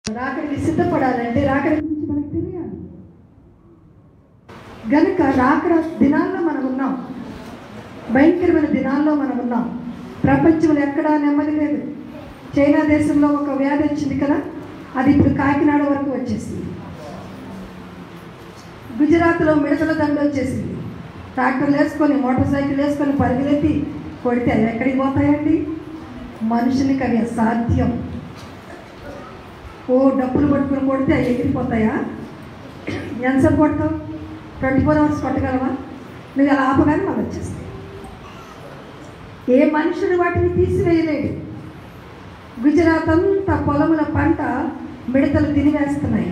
రాకడికి సిద్ధపడాలంటే రాకడి గురించి మనకు తెలియాలి గనుక రాకడ దినాల్లో మనం ఉన్నాం భయంకరమైన దినాల్లో మనం ఉన్నాం ప్రపంచంలో ఎక్కడా నెమ్మది లేదు చైనా దేశంలో ఒక వ్యాధి వచ్చింది కదా అది ఇప్పుడు కాకినాడ వరకు వచ్చేసింది గుజరాత్లో మిడతల దండ వచ్చేసింది ట్రాక్టర్లు వేసుకొని మోటార్ సైకిల్ వేసుకొని పరుగులెత్తి కొడితే అవి ఎక్కడికి పోతాయండి మనుషులకి అవి అసాధ్యం ఓ డబ్బులు పట్టుకుని కొడితే అవి ఎగిరిపోతాయా ఎంతసేపు కొడతావు ట్వంటీ ఫోర్ అవర్స్ కొట్టగలవా నువ్వు అలా ఆపగానే మళ్ళీ వచ్చేస్తాయి ఏ మనుషుడు వాటిని తీసివేయలేడు గుజరాత్ అంతా పొలముల పంట మిడతలు తినివేస్తున్నాయి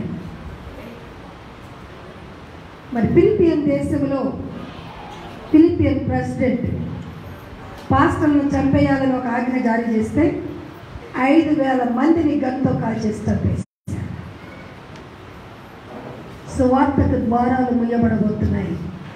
మరి ఫిలిపియన్ దేశంలో ఫిలిపియన్ ప్రెసిడెంట్ పాస్టర్లను చంపేయాలని ఒక ఆజ్ఞ జారీ చేస్తే ఐదు వేల మందిని గన్తో కాల్చేసి చంపేశారు సువార్తకు ద్వారాలు ముయ్యబడబోతున్నాయి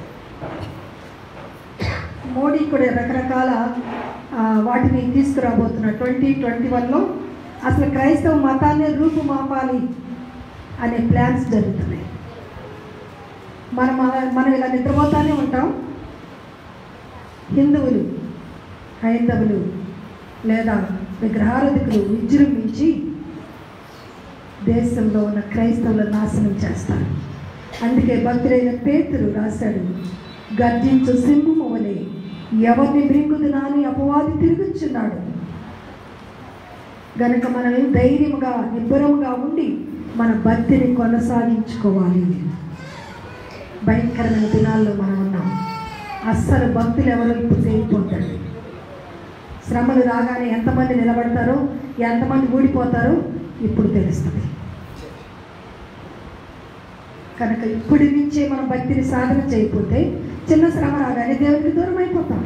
మోడీ కూడా రకరకాల ఆ, వాటిని తీసుకురాబోతున్నారు ట్వంటీ ట్వంటీ వన్లో అసలు క్రైస్తవ మతాన్ని రూపుమాపాలి అనే ప్లాన్స్ జరుగుతున్నాయి మనం మనం ఇలా నిద్రపోతానే ఉంటాం హిందువులు హైందవులు లేదా విగ్రహారధికులు విజృంభించి దేశంలో ఉన్న క్రైస్తవులను నాశనం చేస్తారు అందుకే భక్తుడైన పేతురు రాశాడు గర్జించు సింహము వలె ఎవరిని మృంగుదునా అని అపవాది తిరుగుచున్నాడు గనుక మనం ధైర్యముగా నిబ్బరముగా ఉండి మన భక్తిని కొనసాగించుకోవాలి భయంకరమైన దినాల్లో మనం ఉన్నాం అస్సలు భక్తులు ఎవరో ఇప్పుడు తేలిపోతారు శ్రమలు రాగానే ఎంతమంది నిలబడతారో ఎంతమంది ఊడిపోతారో ఇప్పుడు తెలుస్తుంది కనుక ఇప్పటి నుంచే మనం భక్తిని సాధన చేయకపోతే చిన్న శ్రమ రాగానే దేవుడికి దూరం అయిపోతాం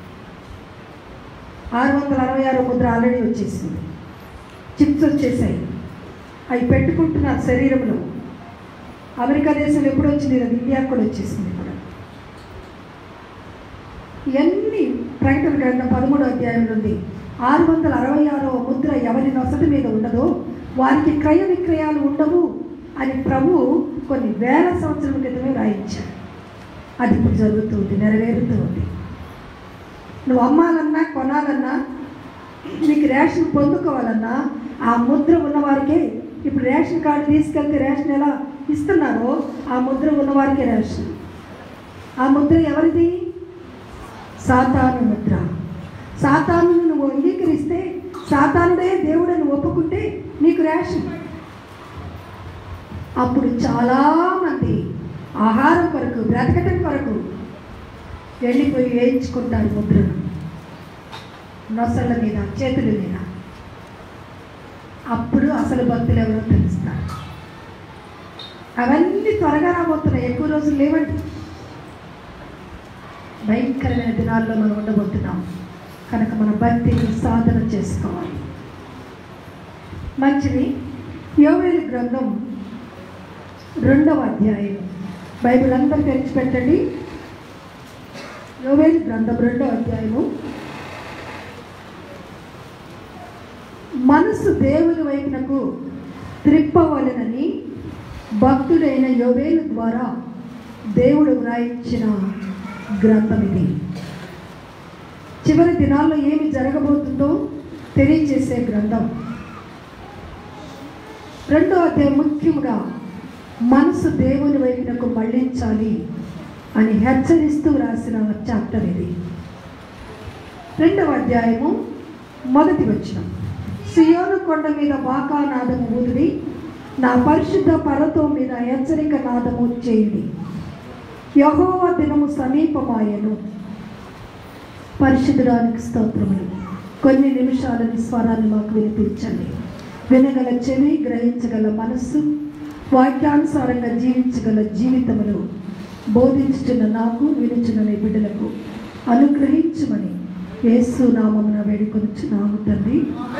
ఆరు వందల అరవై ఆరు ముద్ర ఆల్రెడీ వచ్చేసింది చిప్స్ వచ్చేసాయి అవి పెట్టుకుంటున్నారు శరీరంలో అమెరికా దేశంలో ఎప్పుడు వచ్చింది అది ఇండియాకు కూడా వచ్చేసింది కూడా ఇవన్నీ ప్రకటన గ్రంథం పదమూడో అధ్యాయం నుండి ఆరు వందల అరవై ఆరో ముద్ర ఎవరి నొసటి మీద ఉండదో వారికి క్రయ విక్రయాలు ఉండవు అని ప్రభు కొన్ని వేల సంవత్సరాల క్రితమే రాయించాడు అది ఇప్పుడు జరుగుతుంది నెరవేరుతూ ఉంది నువ్వు అమ్మాలన్నా కొనాలన్నా నీకు రేషన్ పొందుకోవాలన్నా ఆ ముద్ర ఉన్నవారికే ఇప్పుడు రేషన్ కార్డు తీసుకెళ్తే రేషన్ ఎలా ఇస్తున్నారో ఆ ముద్ర ఉన్నవారికే రేషన్ ఆ ముద్ర ఎవరిది సాతాను ముద్ర సాతాను నువ్వు అంగీకరిస్తే సాతానుడే దేవుడని ఒప్పుకుంటే నీకు రేషన్ అప్పుడు చాలామంది ఆహారం కొరకు బ్రతకటం కొరకు వెళ్ళిపోయి వేయించుకుంటారు ముద్రను నొసళ్ళ మీద చేతుల మీద అప్పుడు అసలు భక్తులు ఎవరో తెలుస్తారు అవన్నీ త్వరగా రాబోతున్నాయి ఎక్కువ రోజులు లేవండి భయంకరమైన దినాల్లో మనం ఉండబోతున్నాం కనుక మన భక్తిని సాధన చేసుకోవాలి మంచిది యోవేలు గ్రంథం రెండవ అధ్యాయం బైబిల్ అందరూ తెరిచి పెట్టండి యోవేలు గ్రంథం రెండవ అధ్యాయము మనసు దేవుని వైపునకు త్రిప్పవలనని భక్తుడైన యోవేలు ద్వారా దేవుడు వ్రాయించిన గ్రంథం ఇది చివరి దినాల్లో ఏమి జరగబోతుందో తెలియజేసే గ్రంథం రెండో అధ్యాయం ముఖ్యంగా మనసు దేవుని వైపునకు మళ్ళించాలి అని హెచ్చరిస్తూ రాసిన చాప్టర్ ఇది రెండవ అధ్యాయము మొదటి వచనం సియోను కొండ మీద బాకా నాదము ఊదిరి నా పరిశుద్ధ పర్వతం మీద హెచ్చరిక నాదము చేయుడి యహోవ దినము సమీపమాయను పరిశుద్ధుడానికి స్తోత్రములు కొన్ని నిమిషాలని స్వరాన్ని మాకు వినిపించండి వినగల చెవి గ్రహించగల మనస్సు వాక్యానుసారంగా జీవించగల జీవితములు బోధించుతున్న నాకు వినుచున్న నీ బిడ్డలకు అనుగ్రహించమని యేసు నామమున వేడుకొనుచున్నాము తండ్రి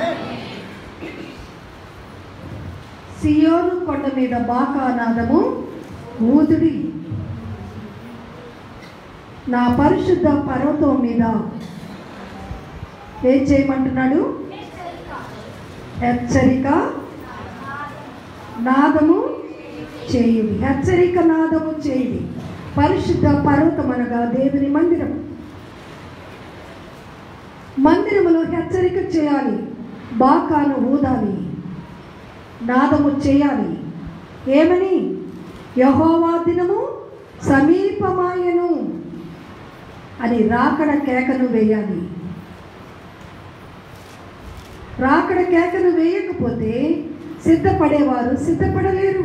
సియోను కొండ మీద బాకానాదము ఊదుడి నా పరిశుద్ధ పర్వతం మీద ఏం చేయమంటున్నాడు హెచ్చరిక నాదము చేయుడి హెచ్చరిక నాదము చేయుడి పరిశుద్ధ పర్వతమనగా దేవుని మందిరం మందిరములో హెచ్చరిక చేయాలి బాకాను ఊదాలి నాదము చేయాలి ఏమని యహోవా దినము సమీపమాయను అని రాకడ కేకను వేయాలి రాకడ కేకను వేయకపోతే సిద్ధపడేవారు సిద్ధపడలేరు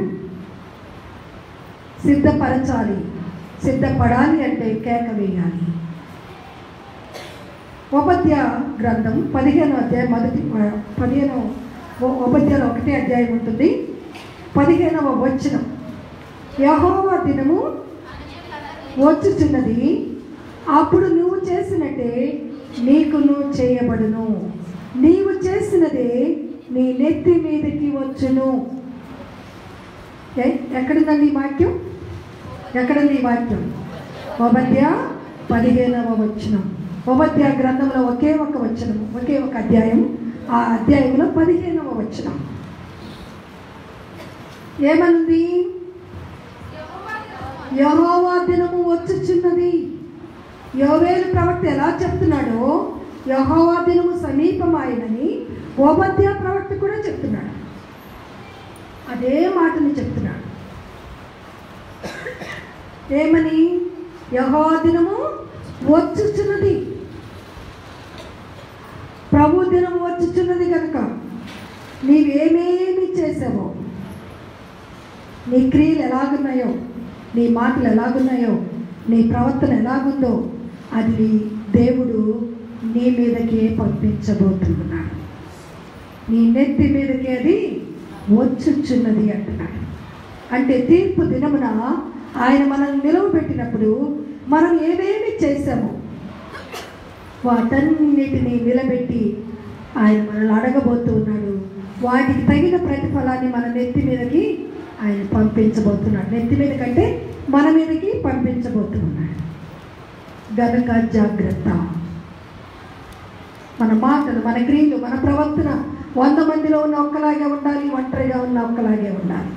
సిద్ధపరచాలి సిద్ధపడాలి అంటే కేక వేయాలి ఉపద్య గ్రంథం పదిహేను అధ్యాయం మొదటి పదిహేను ఉపద్యాలు ఒకటే అధ్యాయం ఉంటుంది పదిహేనవ వచనం యహోవా దినము వచ్చుచున్నది అప్పుడు నువ్వు చేసినట్టే నీకు నువ్వు చేయబడును నీవు చేసినదే నీ నెత్తి మీదకి వచ్చును ఎ- ఎక్కడుందండి ఈ వాక్యం ఎక్కడుంది ఈ వాక్యం ఉపద్య పదిహేనవ వచనం ఉపద్య గ్రంథంలో ఒకే ఒక వచనం ఒకే ఒక అధ్యాయం ఆ అధ్యాయంలో పదిహేనవ వచనం ఏమనుంది యహోవా దినము వచ్చుచున్నది యోవేలు ప్రవక్త ఎలా చెప్తున్నాడో యహోవా దినము సమీపమాయనని ఓబద్య ప్రవక్త కూడా చెప్తున్నాడు అదే మాటని చెప్తున్నాడు ఏమని యహోవా దినము వచ్చుచున్నది ప్రభు దినం వచ్చుచున్నది కనుక నీవేమేమి చేసావో నీ క్రియలు ఎలాగున్నాయో నీ మాటలు ఎలాగున్నాయో నీ ప్రవర్తన ఎలాగుందో అది దేవుడు నీ మీదకే పంపించబోతున్నాడు నీ నెత్తి మీదకి అది వచ్చుచున్నది అంటున్నాడు అంటే తీర్పు దినమున ఆయన మనల్ని నిలవబెట్టినప్పుడు మనం ఏమేమి చేశామో వాటన్నిటినీ నిలబెట్టి ఆయన మనల్ని అడగబోతూ ఉన్నాడు వాటికి తగిన ప్రతిఫలాన్ని మన నెత్తి మీదకి ఆయన పంపించబోతున్నాడు నెత్తి మీద కంటే మన మీదకి పంపించబోతున్నాడు గనక జాగ్రత్త మన మాటలు మన క్రియలు మన ప్రవర్తన వంద మందిలో ఉన్న ఒక్కలాగే ఉండాలి ఒంటరిగా ఉన్న ఒక్కలాగే ఉండాలి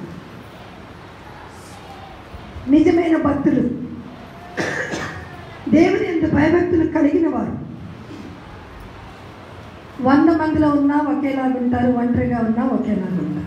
నిజమైన భక్తులు దేవుని ఎంత భయభక్తులు కలిగిన వారు వంద మందిలో ఉన్నా ఒకేలాగా ఉంటారు ఒంటరిగా ఉన్నా ఒకేలాగా ఉంటారు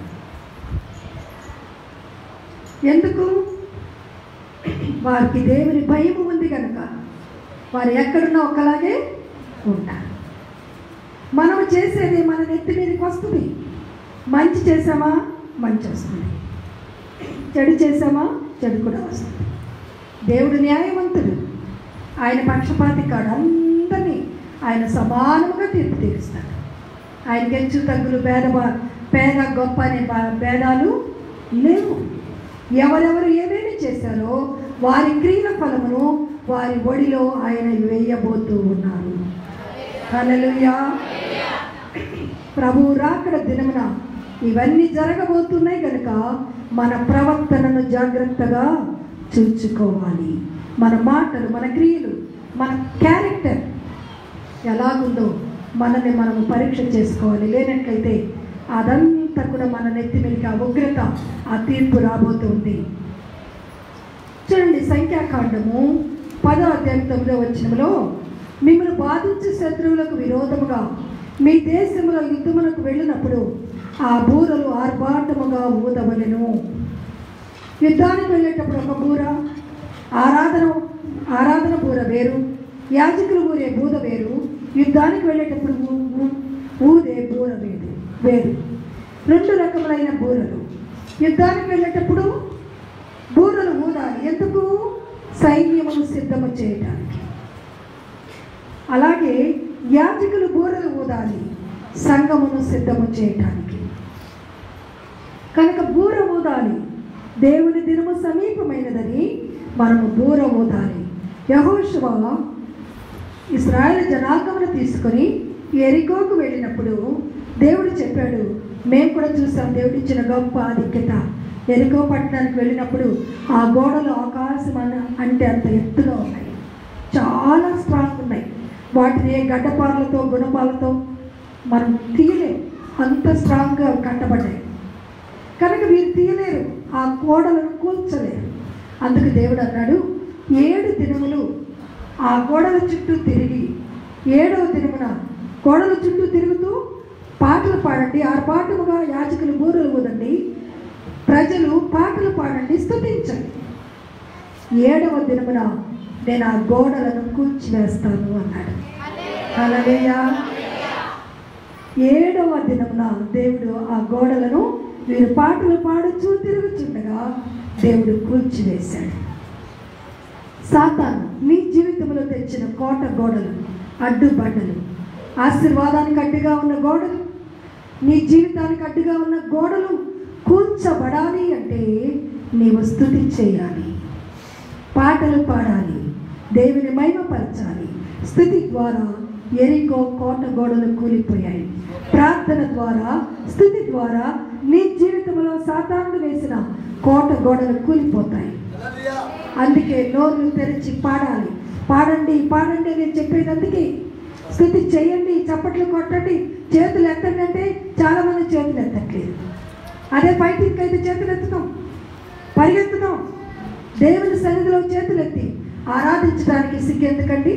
ఎందుకు వారికి దేవుని భయం ఉంది కనుక వారు ఎక్కడున్నా ఒకలాగే ఉంటారు మనం చేసేది మన నెత్తి మీదకి వస్తుంది మంచి చేసామా మంచి వస్తుంది చెడు చేసామా చెడు కూడా వస్తుంది దేవుడు న్యాయవంతుడు ఆయన పక్షపాతి కాడు అందరినీ ఆయన సమానముగా తీర్పు తీరుస్తాడు ఆయన గెంచు తగ్గులు పేద బా- పేద గొప్ప అనే బా- భేదాలు లేవు ఎవరెవరు ఏమేమి చేశారో వారి క్రియల ఫలమును వారి ఒడిలో ఆయన వేయబోతూ ఉన్నారు హల్లెలూయా ప్రభు రాకడ దినమున ఇవన్నీ జరగబోతున్నాయి కనుక మన ప్రవర్తనను జాగ్రత్తగా చూచుకోవాలి మన మాటలు మన క్రియలు మన క్యారెక్టర్ ఎలాగుందో మనల్ని మనము పరీక్ష చేసుకోవాలి లేనట్లయితే అదంతా కూడా మన నెత్తి మీదకి ఆ ఉగ్రత ఆ తీర్పు రాబోతుంది చూడండి సంఖ్యాకాండము పదో అధ్యాయం తొమ్మిదో వచ్చినములో మిమ్మల్ని బాధించే శత్రువులకు విరోధముగా మీ దేశంలో యుద్ధములకు వెళ్ళినప్పుడు ఆ బూరలు ఆర్భాటముగా ఊదవలెను యుద్ధానికి వెళ్ళేటప్పుడు ఒక బూర ఆరాధన ఆరాధన బూర వేరు యాజకులు ఊరే బూద వేరు యుద్ధానికి వెళ్ళేటప్పుడు ఊ- ఊ- ఊదే బూర వేరు వేరు రెండు రకములైన బూరలు యుద్ధానికి వెళ్ళేటప్పుడు బూరలు ఊదాలి ఎందుకు సైన్యమును సిద్ధము చేయటానికి అలాగే యాజకులు బూరలు ఊదాలి సంఘమును సిద్ధము చేయటానికి కనుక బూర ఊదాలి దేవుని దినము సమీపమైనదని మనము బూర ఊదాలి యహోశివ ఇస్రాయేల్ జనాంగమును తీసుకొని ఎరికోకు వెళ్ళినప్పుడు దేవుడు చెప్పాడు మేము కూడా చూసాం దేవుడు ఇచ్చిన గొప్ప ఆధిక్యత ఎరికో పట్టణానికి వెళ్ళినప్పుడు ఆ గోడలు ఆకాశం అన్న అంటే అంత ఎత్తులో ఉన్నాయి చాలా స్ట్రాంగ్ ఉన్నాయి వాటిని ఏ గడ్డపాలతో గుణపాలతో మనం తీయలేం అంత స్ట్రాంగ్గా కట్టబడ్డాయి కనుక మీరు తీయలేరు ఆ గోడలను కూల్చలేరు అందుకు దేవుడు అన్నాడు ఏడు దినములు ఆ గోడల చుట్టూ తిరిగి ఏడవ దినమున గోడల చుట్టూ తిరుగుతూ పాటలు పాడండి ఆర్పాటముగా యాజకులు బూరలు ఊదండి ప్రజలు పాటలు పాడండి స్తుతించండి ఏడవ దినమున నేను ఆ గోడలను కూల్చివేస్తాను అన్నాడు హల్లెలూయా ఏడవ దినమున దేవుడు ఆ గోడలను వీరు పాటలు పాడుచూ తిరుగుచుండగా దేవుడు కూల్చివేశాడు సాతాను నీ జీవితంలో తెచ్చిన కోట గోడలు అడ్డుబండలు ఆశీర్వాదానికి అడ్డుగా ఉన్న గోడలు నీ జీవితానికి అడ్డుగా ఉన్న గోడలు కూల్చబడాలి అంటే నీవు స్థుతి చేయాలి పాటలు పాడాలి దేవుని మహిమపరచాలి స్థుతి ద్వారా ఎరికో కోట గోడలు కూలిపోయాయి ప్రార్థన ద్వారా స్థుతి ద్వారా నీ జీవితంలో సాతానుడు వేసిన కోట గోడలు కూలిపోతాయి అందుకే నోరు తెరిచి పాడాలి పాడండి పాడండి అని చెప్పేది అందుకే స్థుతి చేయండి చప్పట్లు కొట్టండి చేతులు ఎత్తండి అంటే చాలా మంది చేతులు ఎత్తట్లేదు అదే ఫైటింగ్ అయితే చేతులు ఎత్తుతాం పరిగెత్తుతాం దేవుని సన్నిధిలో చేతులు ఎత్తి ఆరాధించడానికి సిగ్గెందుకండి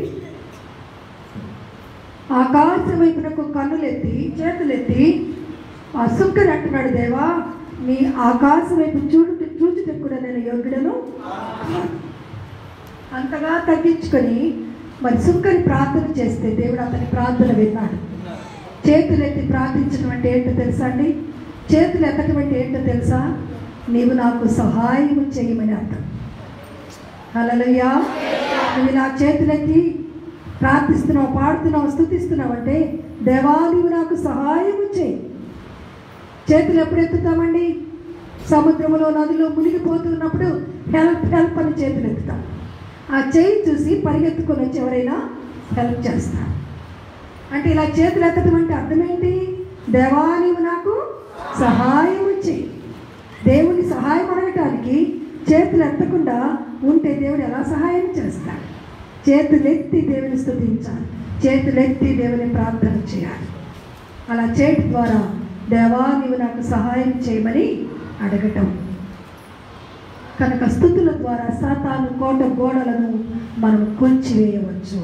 ఆకాశం వైపునకు కన్నులెత్తి చేతులెత్తి ఆ సుక్కని అంటున్నాడు దేవా నీ ఆకాశం వైపు చూడు చూచుటకు కూడా నేను యోగ్యుడను అంతగా తగ్గించుకొని మరి సుక్కని ప్రార్థన చేస్తే దేవుడు అతని ప్రార్థన విన్నాడు చేతులెత్తి ప్రార్థించడం అంటే ఏంటో తెలుసా అండి చేతులు ఎత్తడం అంటే ఏంటో తెలుసా నీవు నాకు సహాయం చేయమని అర్థం హల్లెలూయా నువ్వు నా చేతులెత్తి ప్రార్థిస్తున్నావు పాడుతున్నావు స్థుతిస్తున్నావు అంటే దేవా నీవు నాకు సహాయం చేయి చేతులు ఎప్పుడు ఎత్తుతామండి సముద్రంలో నదిలో మునిగిపోతున్నప్పుడు హెల్ప్ హెల్ప్ అని చేతులు ఎత్తుతాం ఆ చేయి చూసి పరిగెత్తుకొని వచ్చి ఎవరైనా హెల్ప్ చేస్తారు అంటే ఇలా చేతులు ఎత్తడం అంటే అర్థం ఏంటి దేవా నీవు నాకు సహాయం చేయి దేవుని సహాయం అడగటానికి చేతులు ఎత్తకుండా ఉంటే దేవుడు ఎలా సహాయం చేస్తాడు చేతులెత్తి దేవుని స్థుతించాలి చేతులెత్తి దేవుని ప్రార్థన చేయాలి అలా చేయటం ద్వారా దేవా నీవు నాకు సహాయం చేయమని అడగటం కనుక స్థుతుల ద్వారా సాతాను కోట గోడలను మనం కూల్చివేయవచ్చు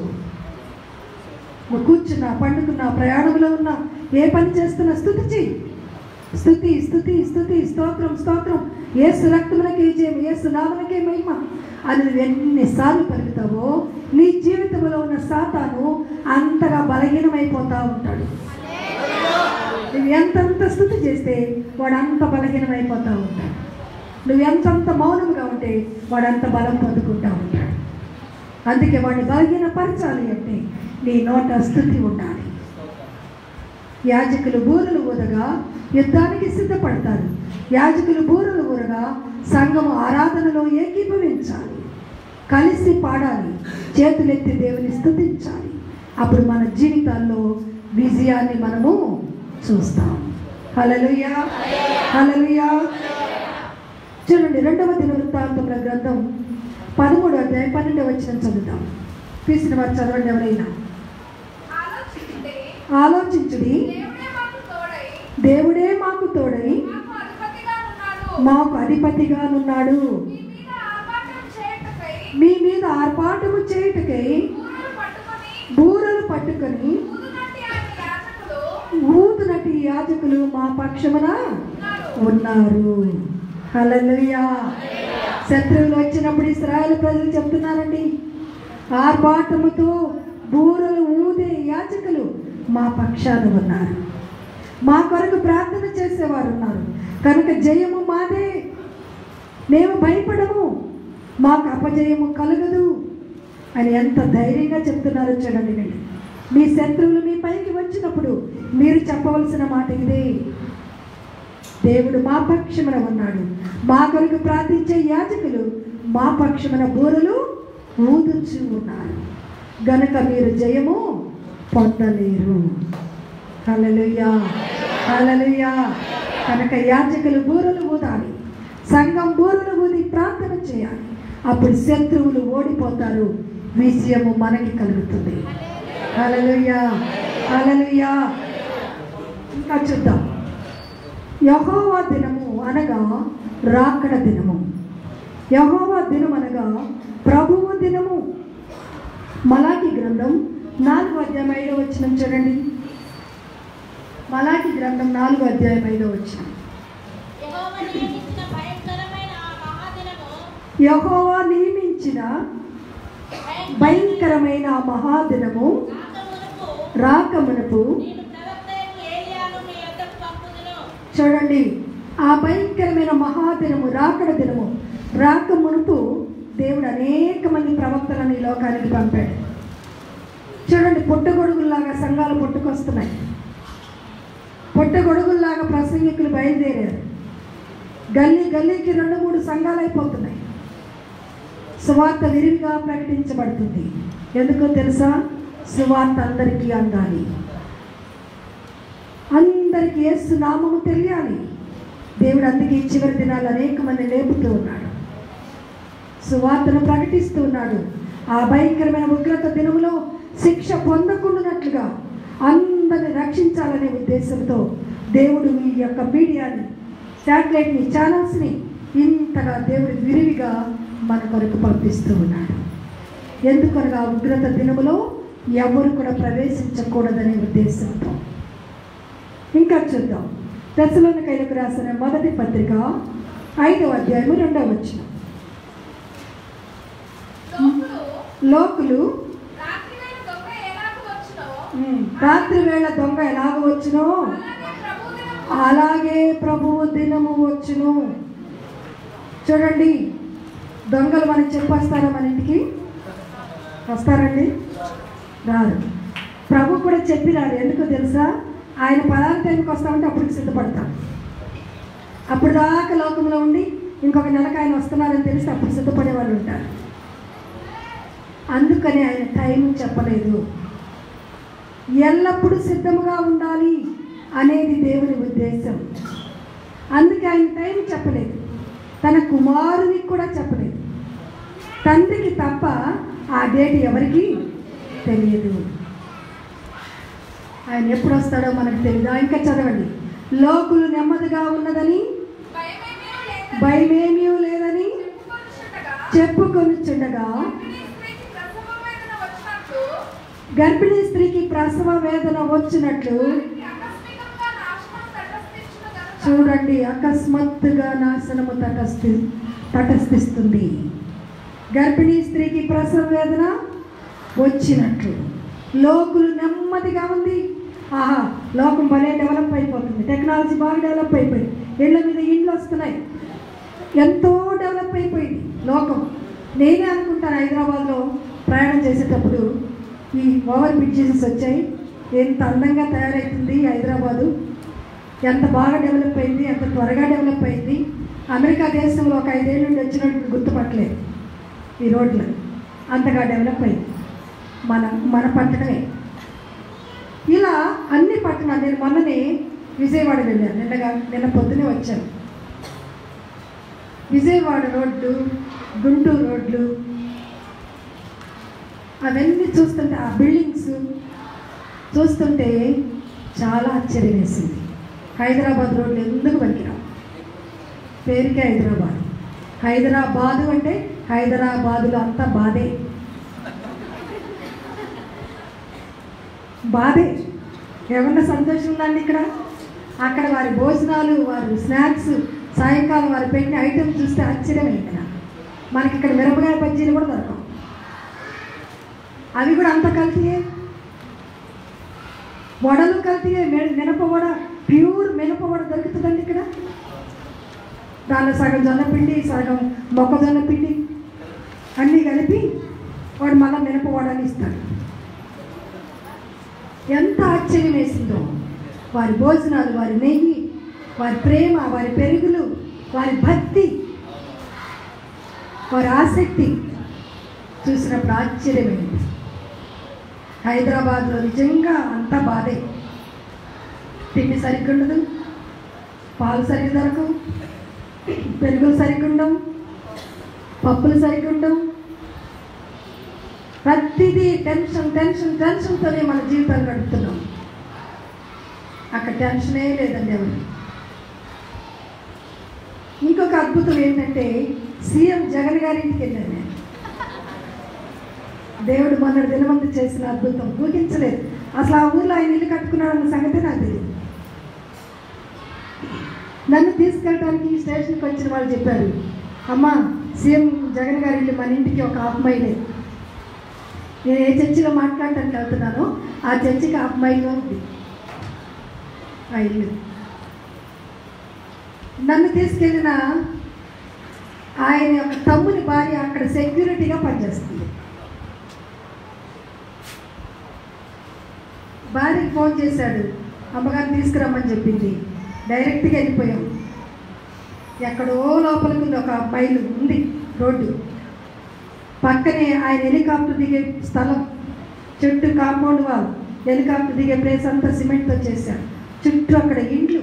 నువ్వు కూర్చున్నా పండుకున్నా ప్రయాణంలో ఉన్నా ఏ పని చేస్తున్నా స్థుతి చెయ్యి స్థుతి స్థుతి స్థుతి స్తోత్రం స్తోత్రం ఏసు రక్తమునకే జయం ఏసు నామనకే మహిమ అని నువ్వు ఎన్నిసార్లు పలుకుతావో నీ జీవితంలో ఉన్న సాతాను అంతగా బలహీనమైపోతా ఉంటాడు నువ్వు ఎంతంత స్థుతి చేస్తే వాడు అంత బలహీనమైపోతూ ఉంటాడు నువ్వు ఎంతంత మౌనంగా ఉంటే వాడు అంత బలం పొందుకుంటూ ఉంటాడు అందుకే వాడిని బలహీనపరచాలి అంటే నీ నోట స్థుతి ఉండాలి యాజకులు బూరలు ఊదగా యుద్ధానికి సిద్ధపడతారు యాజకులు బూరలు ఊరగా సంఘము ఆరాధనలో ఏకీభవించాలి కలిసి పాడాలి చేతులెత్తి దేవుని స్థుతించాలి అప్పుడు మన జీవితాల్లో విజయాన్ని మనము చూస్తాం హలలుయా హలలుయా చూడండి రెండవ దిన వృత్తాంతముల గ్రంథం పదమూడవ అధ్యాయం పన్నెండవ వచ్చిన చదువుతాం తీసిన వారు చదవండి ఎవరైనా ఆలోచించుటే ఆలోచించుడి దేవుడే మాకు తోడై దేవుడే మాకు తోడై మాకు అధిపతిగా ఉన్నాడు మాకు అధిపతిగానున్నాడు మీ మీద ఆర్భాటం చేయుటకై మీ మీద ఆర్పాటము చేయుటకై ఊరలు పట్టుకొని బూరలు పట్టుకొని ఊదునట్టి ఆయన యాజకులు ఊదునటి యాజకులు మా పక్షమున ఉన్నారు ఉన్నారు హల్లెలూయా శత్రువులు వచ్చినప్పుడు ఇస్రాయేల్ ప్రజలు చెప్తున్నారండి ఆర్భాటముతో బూరలు ఊదే యాజకులు మా పక్షాన ఉన్నారు మా కొరకు ప్రార్థన చేసేవారు ఉన్నారు కనుక జయము మాదే మేము భయపడము మాకు అపజయము కలగదు అని ఎంత ధైర్యంగా చెప్తున్నారో చూడండి మీరు మీ శత్రువులు మీ పైకి వచ్చినప్పుడు మీరు చెప్పవలసిన మాట ఇదే దేవుడు మా పక్షమున ఉన్నాడు మా కొరకు ప్రార్థించే యాజకులు మా పక్షమున బూరలు ఊదుచు ఉన్నారు గనుక మీరు జయము పొందలేరు హల్లెలూయా హల్లెలూయా కనుక యాజకులు బూరలు ఊదాలి సంఘం బూరలు ఊది ప్రార్థన చేయాలి అప్పుడు శత్రువులు ఓడిపోతారు విజయము మనకి కలుగుతుంది హల్లెలూయా హల్లెలూయా ఇంకా చూద్దాం యహోవా దినము అనగా రాకడ దినము యహోవా దినం అనగా ప్రభువు దినము మలాకి గ్రంథం నాలుగు అధ్యాయం ఐదో వచ్చిన చూడండి మలాకి గ్రంథం నాలుగు అధ్యాయం ఐదో వచ్చిన యెహోవా నియమించిన భయంకరమైన ఆ మహాదినము యహోవా నియమించిన భయంకరమైన ఆ మహాదినము రాకమునకు రాకమునపు నేను ప్రవక్తయగు ఏలియాను మీ యొద్దకు పంపుదును చూడండి ఆ భయంకరమైన మహాదినము రాకడ దినము రాక మునుపు దేవుడు అనేక మంది ప్రవక్తలను ఈ లోకానికి పంపాడు చూడండి పుట్టగొడుగుల్లాగా సంఘాలు పుట్టుకొస్తున్నాయి పుట్టగొడుగుల్లాగా ప్రసంగికులు బయలుదేరారు గల్లీ గల్లీకి రెండు మూడు సంఘాలు అయిపోతున్నాయి సువార్త విరివిగా ప్రకటించబడుతుంది ఎందుకో తెలుసా సువార్త అందరికీ అందాలి అందరికీ యేసు నామము తెలియాలి దేవుడు అందుకే ఈ చివరి దినాలు అనేక మంది లేపుతూ ఉన్నాడు సువార్తను ప్రకటిస్తూ ఉన్నాడు ఆ భయంకరమైన ఉగ్రత దినములో శిక్ష పొందకుండానట్లుగా అందరిని రక్షించాలనే ఉద్దేశంతో దేవుడు ఈ యొక్క మీడియాని శాటిలైట్ని ఛానల్స్ని ఇంతగా దేవుడు విరివిగా మన కొరకు పంపిస్తూ ఉన్నాడు ఎందుకనగా ఆ ఉగ్రత దినములో ఎవరు కూడా ప్రవేశించకూడదనే ఉద్దేశంతో ఇంకా చూద్దాం దశలోనికైలకు రాసిన మొదటి పత్రిక ఐదవ అధ్యాయము రెండవ వచ్చిన లోకులు లోకులు రాత్రివేళ దొంగ ఎలాగ వచ్చునో ఉమ్, రాత్రి వేళ దొంగ ఎలాగ వచ్చునో అలాగే అలాగే ప్రభు దినము ప్రభువు దినము వచ్చును చూడండి దొంగలు మనకి చెప్పొస్తారా మన ఇంటికి వస్తారండి రారు ప్రభు కూడా చెప్పినారు ఎందుకో తెలుసా ఆయన పలానా టైంకి వస్తామంటే అప్పటికి సిద్ధపడతాం అప్పుడు దాకా లోకంలో ఉండి ఇంకొక నెలకు ఆయన వస్తున్నారని తెలిసి అప్పుడు సిద్ధపడే వాళ్ళు ఉంటారు అందుకని ఆయన టైం చెప్పలేదు ఎల్లప్పుడూ సిద్ధముగా ఉండాలి అనేది దేవుని ఉద్దేశం అందుకే ఆయన టైం చెప్పలేదు తన కుమారునికి కూడా చెప్పలేదు తండ్రికి తప్ప ఆ డేట్ ఎవరికి తెలియదు ఆయన ఎప్పుడు వస్తాడో మనకు తెలియదు ఆ, ఇంకా చదవండి లోకులు నెమ్మదిగా ఉన్నదని భయమేమీ లేదని భయమేమీ లేదని చెప్పుకొనుచుండగా చెప్పుకొనిచుండగా గర్భిణీ స్త్రీకి ప్రసవమైన గర్భిణీ స్త్రీకి ప్రసవ వేదన వచ్చినట్లు వారికి ఆకస్మికంగా నాశనం తటస్థించును గనుక చూడండి అకస్మాత్తుగా నాశనము తటస్థి తటస్థిస్తుంది గర్భిణీ స్త్రీకి ప్రసవ వేదన వచ్చినట్లు లోకులు నెమ్మదిగా ఉంది ఆహా లోకం భలే డెవలప్ అయిపోతుంది టెక్నాలజీ బాగా డెవలప్ అయిపోయింది ఇళ్ళ మీద ఇండ్లు వస్తున్నాయి ఎంతో డెవలప్ అయిపోయింది లోకం నేనే అనుకుంటాను హైదరాబాద్లో ప్రయాణం చేసేటప్పుడు ఈ ఓవర్ బ్రిడ్జెస్ వచ్చాయి ఎంత అందంగా తయారవుతుంది హైదరాబాదు ఎంత బాగా డెవలప్ అయింది ఎంత త్వరగా డెవలప్ అయింది అమెరికా దేశంలో ఒక ఐదేళ్ళ నుండి వచ్చినట్టు గుర్తుపట్టలేదు ఈ రోడ్లు అంతగా డెవలప్ అయింది మన మన పట్టణమే ఇలా అన్ని పట్టణాలు నేను మొన్ననే విజయవాడ వెళ్ళాను నిన్నగా నిన్న పొద్దునే వచ్చాను విజయవాడ రోడ్లు గుంటూరు రోడ్లు అవన్నీ చూస్తుంటే ఆ బిల్డింగ్స్ చూస్తుంటే చాలా ఆశ్చర్యం వేసింది హైదరాబాద్ రోడ్లు ఎందుకు పనికిరావు పేరుకే హైదరాబాద్ హైదరాబాదు అంటే హైదరాబాదులో అంతా బాధే బాధే ఏమన్నా సంతోషం ఉందండి ఇక్కడ అక్కడ వారి భోజనాలు వారి స్నాక్స్ సాయంకాలం వారు పెట్టిన ఐటెం చూస్తే ఆశ్చర్యమే ఇక్కడ మనకి ఇక్కడ మిరపకాయ బజ్జీలు కూడా దొరకవు అవి కూడా అంత కల్తీయే వడలు కల్తీయే మె- మినప వడ ప్యూర్ మినప వడ దొరుకుతుందండి ఇక్కడ దానిలో సగం జొన్న పిండి సగం మొక్కజొన్న పిండి అన్నీ కలిపి వాడు మళ్ళీ మినప వడని ఇస్తాడు ఎంత ఆశ్చర్యం వేసిందో వారి భోజనాలు వారి నెయ్యి వారి ప్రేమ వారి పెరుగులు వారి భక్తి వారి ఆసక్తి చూసినప్పుడు ఆశ్చర్యమైంది హైదరాబాద్లో నిజంగా అంతా బాధే తిండి సరిగ్గా ఉండదు పాలు సరిగ్గా దొరకవు పెరుగులు సరిగ్గా ఉండవు పప్పులు సరిగ్గా ఉండవు ప్రతిదీ టెన్షన్ టెన్షన్ టెన్షన్తోనే మన జీవితాలు గడుపుతున్నాం అక్కడ టెన్షనే లేదండి ఎవరు ఇంకొక అద్భుతం ఏంటంటే సీఎం జగన్ గారి ఇంటికి వెళ్ళాను నేను దేవుడు మొన్నటి దినమందు చేసిన అద్భుతం ఊహించలేదు అసలు ఆ ఊర్లో ఆయన ఇల్లు కట్టుకున్నాడన్న సంగతి నాకు తెలియదు నన్ను తీసుకెళ్ళడానికి స్టేషన్కి వచ్చిన వాళ్ళు చెప్పారు అమ్మ సీఎం జగన్ గారి ఇల్లు మన ఇంటికి ఒక హాఫ్ మైలే నేను ఏ చర్చిలో మాట్లాడటానికి వెళ్తున్నానో ఆ చర్చికి హాఫ్ మైల్లో ఉంది ఆ ఇల్లు నన్ను తీసుకెళ్ళిన ఆయన యొక్క తమ్ముని భార్య అక్కడ సెక్యూరిటీగా పనిచేస్తుంది భార్యకి ఫోన్ చేశాడు అమ్మగారిని తీసుకురమ్మని చెప్పింది డైరెక్ట్గా వెళ్ళిపోయాం ఎక్కడో లోపలికి ఉంది ఒక మైలు ఉంది రోడ్డు పక్కనే ఆయన హెలికాప్టర్ దిగే స్థలం చుట్టూ కాంపౌండ్ వాల్ హెలికాప్టర్ దిగే ప్లేస్ అంతా సిమెంట్తో చేశారు చుట్టూ అక్కడ ఇండ్లు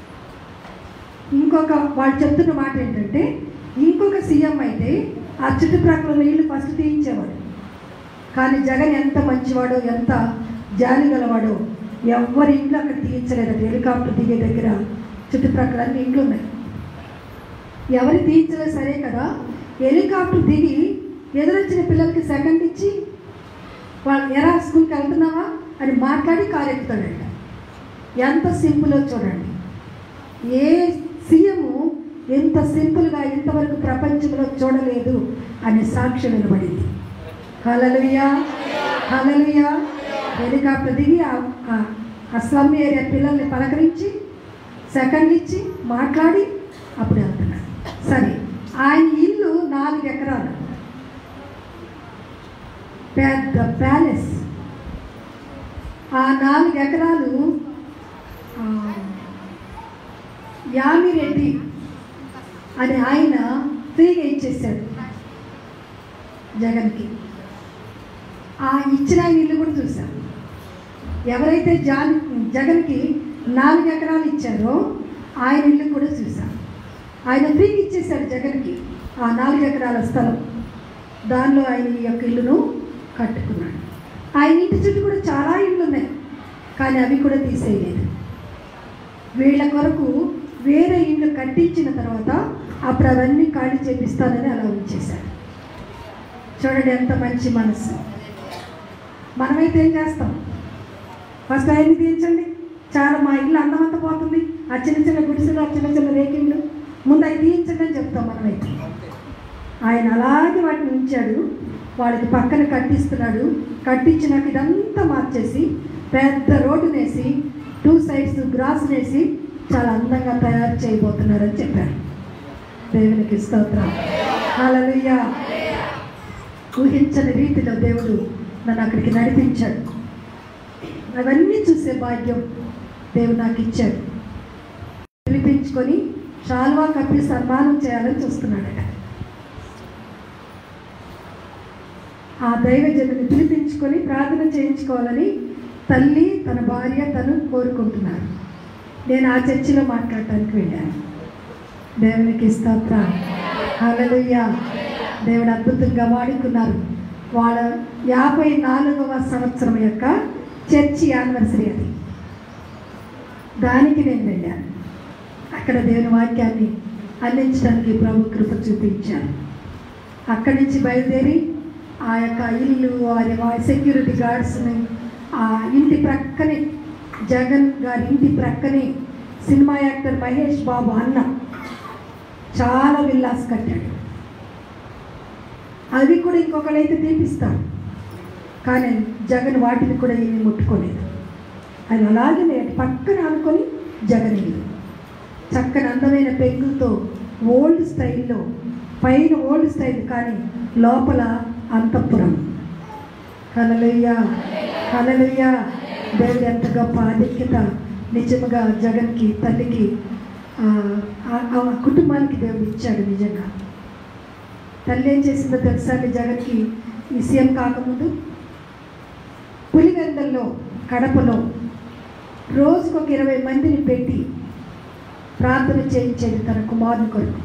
ఇంకొక వాళ్ళు చెప్తున్న మాట ఏంటంటే ఇంకొక సీఎం అయితే ఆ చుట్టుప్రక్కల ఉన్న ఇల్లు ఫస్ట్ తీయించేవాడు కానీ జగన్ ఎంత మంచివాడో ఎంత జాలి గలవాడో ఎవరి ఇంట్లో అక్కడ తీయించలేదు హెలికాప్టర్ దిగే దగ్గర చుట్టుప్రక్కల అన్ని ఇండ్లు ఉన్నాయి ఎవరు తీయించలేదు సరే కదా హెలికాప్టర్ దిగి ఎదురొచ్చిన పిల్లలకి సెకండ్ ఇచ్చి వాళ్ళు ఎరా స్కూల్కి వెళ్తున్నావా అని మాట్లాడి కారు ఎక్కుతాడంట ఎంత సింపుల్లో చూడండి ఏ సీఎం ఎంత సింపుల్గా ఇంతవరకు ప్రపంచంలో చూడలేదు అనే సాక్ష్యం నిలబడింది హలలుయా హలలుయా హెలికాప్టర్ దిగి ఆ- ఆ- ఆ స్లమ్ ఏరియా పిల్లల్ని పలకరించి సెకండ్ ఇచ్చి మాట్లాడి అప్పుడు వెళ్తున్నాడు సరే ఆయన ఇల్లు నాలుగు ఎకరాలు పెద్ద ప్యాలెస్ ఆ నాలుగు ఎకరాలు ఆ, యామిరెడ్డి అని ఆయన ఫ్రీగా ఇచ్చేసాడు జగన్కి ఆ ఇచ్చిన ఆయన ఇల్లు కూడా చూశాం ఎవరైతే జాన్ జగన్కి నాలుగు ఎకరాలు ఇచ్చారో ఆయన ఇల్లు కూడా చూశాం ఆయన ఫ్రీగా ఇచ్చేశాడు జగన్కి ఆ నాలుగు ఎకరాల స్థలం దానిలో ఆయన ఈ యొక్క ఇల్లును కట్టుకున్నాడు ఆయన ఇంటి చుట్టూ కూడా చాలా ఇళ్ళు ఉన్నాయి కానీ అవి కూడా తీసేయలేదు వీళ్ళ కొరకు వేరే ఇల్లు కట్టించిన తర్వాత అప్పుడు అవన్నీ ఖాళీ చేపిస్తానని అలా ఉంచేశారు చూడండి ఎంత మంచి మనసు మనమైతే ఏం చేస్తాం ఫస్ట్ ఆయన్ని తీయించండి చాలా మా ఇల్లు అందమంతా పోతుంది ఆ చిన్న చిన్న గుడిసెలు ఆ చిన్న చిన్న రేకిళ్ళు ముందు అవి తీయించండి అని చెప్తాం మనమైతే ఆయన అలాగే వాటిని ఉంచాడు వాళ్ళకి పక్కన కట్టిస్తున్నాడు కట్టించినాక ఇదంతా మార్చేసి పెద్ద రోడ్డు వేసి టూ సైడ్స్ గ్రాస్ వేసి చాలా అందంగా తయారు చేయబోతున్నారని చెప్పారు దేవునికి స్తోత్రం హల్లెలూయా ఊహించని రీతిలో దేవుడు నన్ను అక్కడికి నడిపించాడు అవన్నీ చూసే భాగ్యం దేవుడు నాకు ఇచ్చాడు పిలిపించుకొని షాల్వా కప్పి సన్మానం చేయాలని చూస్తున్నాడట ఆ దైవజనుని పిలిపించుకొని ప్రార్థన చేయించుకోవాలని తల్లి తన భార్య తను కోరుకుంటున్నారు నేను ఆ చర్చిలో మాట్లాడటానికి వెళ్ళాను దేవునికి స్తోత్ర హల్లెలూయా దేవుడు అద్భుతంగా వాడుకున్నారు వాళ్ళ యాభై నాలుగవ సంవత్సరం యొక్క చర్చి యానివర్సరీ అది దానికి నేను వెళ్ళాను అక్కడ దేవుని వాక్యాన్ని అందించడానికి ప్రభు కృప చూపించాను అక్కడి నుంచి బయలుదేరి ఆ యొక్క ఇల్లు వారి వా- సెక్యూరిటీ గార్డ్స్ని ఆ ఇంటి ప్రక్కనే జగన్ గారి ఇంటి ప్రక్కనే సినిమా యాక్టర్ మహేష్ బాబు అన్న చాలా విల్లాస్ కట్టాడు అవి కూడా ఇంకొకరైతే తీపిస్తారు కానీ జగన్ వాటిని కూడా ఏమీ ముట్టుకోలేదు అది అలాగే నేను పక్కన అనుకొని జగన్ ఇల్లు చక్కని అందమైన పెంగులతో ఓల్డ్ స్టైల్లో పైన ఓల్డ్ స్టైల్ కానీ లోపల అంతఃపురం కలలుయ్య కలలుయ్య దేవుడు ఎంత గొప్ప ఆధిక్యత నిజముగా జగన్కి తల్లికి ఆ, ఆ ఆ కుటుంబానికి దేవుడు ఇచ్చాడు నిజంగా తల్లి ఏం చేసిందో తెలుసా అండి జగన్కి ఈ సీఎం కాకముందు పులివెందల్లో కడపలో రోజుకు ఒక ఇరవై మందిని పెట్టి ప్రార్థన చేయించేది తన కుమారుని కొరకు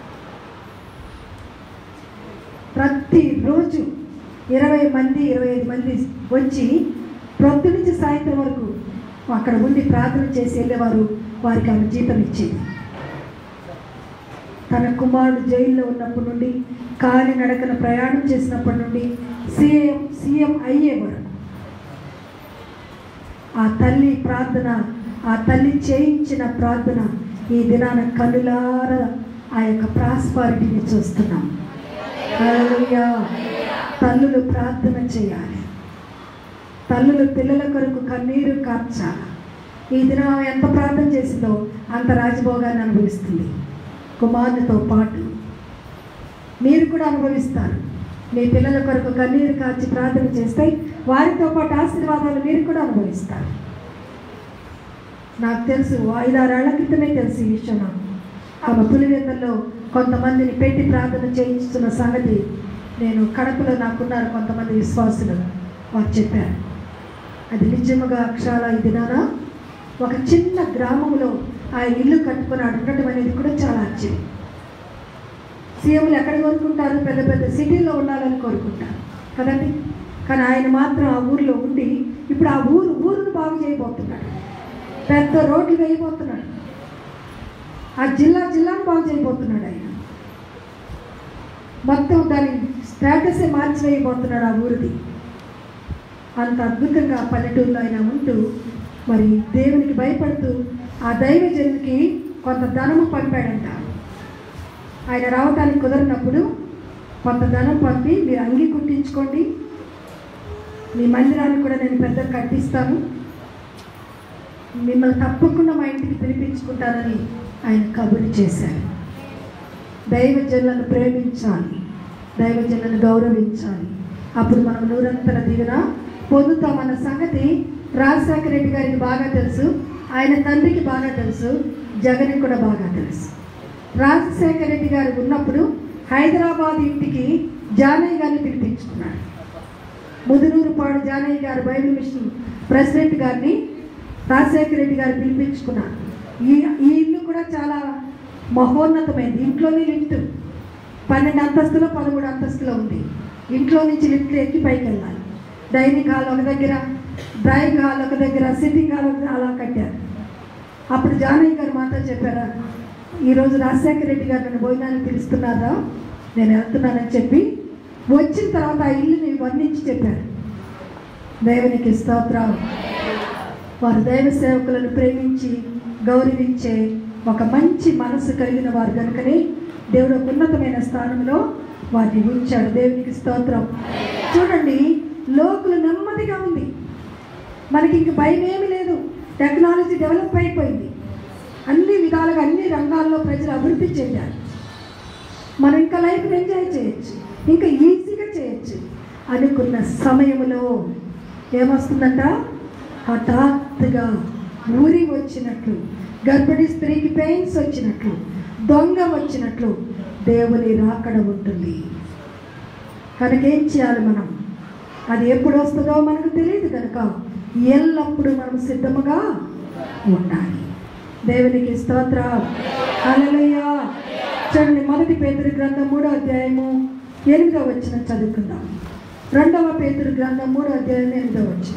ప్రతిరోజు ఇరవై మంది ఇరవై ఐదు మంది వచ్చి ప్రొద్దు నుంచి సాయంత్రం వరకు అక్కడ ఉండి ప్రార్థన చేసి వెళ్ళేవారు వారికి ఆమె జీతం ఇచ్చేది తన కుమారుడు జైల్లో ఉన్నప్పటి నుండి కాలి నడకన ప్రయాణం చేసినప్పటి నుండి సీఎం సీఎం అయ్యే వరకు ఆ తల్లి ప్రార్థన ఆ తల్లి చేయించిన ప్రార్థన ఈ దినాన కనులార ఆ యొక్క ప్రాస్పారిటీని చూస్తున్నాం హల్లెలూయా. తల్లులు ప్రార్థన చేయాలి తల్లులు పిల్లల కొరకు కన్నీరు కార్చాలి ఈ దినం ఆమె ఎంత ప్రార్థన చేసిందో అంత రాజభోగాన్ని అనుభవిస్తుంది కుమారునితో పాటు మీరు కూడా అనుభవిస్తారు మీ పిల్లల కొరకు కన్నీరు కార్చి ప్రార్థన చేస్తే వారితో పాటు ఆశీర్వాదాలు మీరు కూడా అనుభవిస్తారు నాకు తెలుసు ఐదారేళ్ల క్రితమే తెలుసు ఈ విషయం నాకు ఆమె పులివెందుల్లో కొంతమందిని పెట్టి ప్రార్థన చేయించుతున్న సంగతి నేను కడపలో నాకున్నారు కొంతమంది విశ్వాసులు వారు చెప్పారు అది నిజముగా అక్షరాల ఈ దినాన ఒక చిన్న గ్రామంలో ఆయన ఇల్లు కట్టుకున్నాడు ఉండటం అనేది కూడా చాలా ఆశ్చర్యం సీఎంలు ఎక్కడ కోరుకుంటారు పెద్ద పెద్ద సిటీల్లో ఉండాలని కోరుకుంటారు కదండి కానీ ఆయన మాత్రం ఆ ఊరిలో ఉండి ఇప్పుడు ఆ ఊరు ఊరును బాగు చేయబోతున్నాడు పెద్ద రోడ్లు వేయబోతున్నాడు ఆ జిల్లా జిల్లాను బాగు చేయబోతున్నాడు ఆయన మొత్తం దాని స్టేటసే మార్చి వేయబోతున్నాడు ఆ ఊరిది అంత అద్భుతంగా ఆ పల్లెటూరులో ఆయన ఉంటూ మరి దేవునికి భయపడుతూ ఆ దైవజనునికి కొంత ధనము పంపాడంట ఆయన రావటానికి కుదరినప్పుడు కొంత ధనం పంపి మీరు అంగి కుట్టించుకోండి మీ మందిరాన్ని కూడా నేను పెద్ద కట్టిస్తాను మిమ్మల్ని తప్పకుండా మా ఇంటికి పిలిపించుకుంటానని ఆయన కబురు చేశారు దైవజనులను ప్రేమించాలి దైవజనులను గౌరవించాలి అప్పుడు మనం నూరంతర దిగున పొందుతామన్న సంగతి రాజశేఖర రెడ్డి గారికి బాగా తెలుసు ఆయన తండ్రికి బాగా తెలుసు జగన్కి కూడా బాగా తెలుసు రాజశేఖర రెడ్డి గారు ఉన్నప్పుడు హైదరాబాద్ ఇంటికి జానయ్య గారిని పిలిపించుకున్నాడు ముదునూరుపాడు జానయ్య గారు బైబిల్ మిషన్ ప్రెసిడెంట్ గారిని రాజశేఖర రెడ్డి గారు పిలిపించుకున్నారు ఈ ఈ ఇల్లు కూడా చాలా మహోన్నతమైంది ఇంట్లోనే లిఫ్ట్ పన్నెండు అంతస్తులో పదమూడు అంతస్తులో ఉంది ఇంట్లో నుంచి లిఫ్ట్లు ఎక్కి పైకి వెళ్ళాలి డైనింగ్ హాల్ ఒక దగ్గర డ్రాయింగ్ హాల్ ఒక దగ్గర సిట్టింగ్ హాల్ ఒక దగ్గర అలా కట్టారు అప్పుడు జానయ్య గారు మాతో చెప్పారా ఈరోజు రాజశేఖర రెడ్డి గారు నన్ను భోజనానికి పిలుస్తున్నారా నేను వెళ్తున్నానని చెప్పి వచ్చిన తర్వాత ఆ ఇల్లుని వర్ణించి చెప్పారు దేవునికి స్తోత్రం వారు దైవ సేవకులను ప్రేమించి గౌరవించే ఒక మంచి మనసు కలిగిన వారు కనుకనే దేవుడు ఒక ఉన్నతమైన స్థానంలో వారిని ఉంచాడు దేవునికి స్తోత్రం చూడండి లోకులు నెమ్మదిగా ఉంది మనకి ఇంక భయం ఏమీ లేదు టెక్నాలజీ డెవలప్ అయిపోయింది అన్ని విధాలుగా అన్ని రంగాల్లో ప్రజలు అభివృద్ధి చెందారు మనం ఇంకా లైఫ్ని ఎంజాయ్ చేయొచ్చు ఇంకా ఈజీగా చేయొచ్చు అనుకున్న సమయంలో ఏమొస్తుందంట హఠాత్తుగా ఊరి వచ్చినట్లు గర్భిణీ స్త్రీకి పెయిన్స్ వచ్చినట్లు దొంగ వచ్చినట్లు దేవుని రాకడ ఉంటుంది కనుక ఏం చేయాలి మనం అది ఎప్పుడు వస్తుందో మనకు తెలియదు కనుక ఎల్లప్పుడూ మనం సిద్ధముగా ఉండాలి దేవునికి స్తోత్ర హల్లెలూయా చూడండి మొదటి పేతురు గ్రంథం మూడో అధ్యాయము ఎనిమిదో వచ్చిన చదువుకుందాం రెండవ పేతురు గ్రంథం మూడో అధ్యాయం ఎనిమిదో వచ్చిన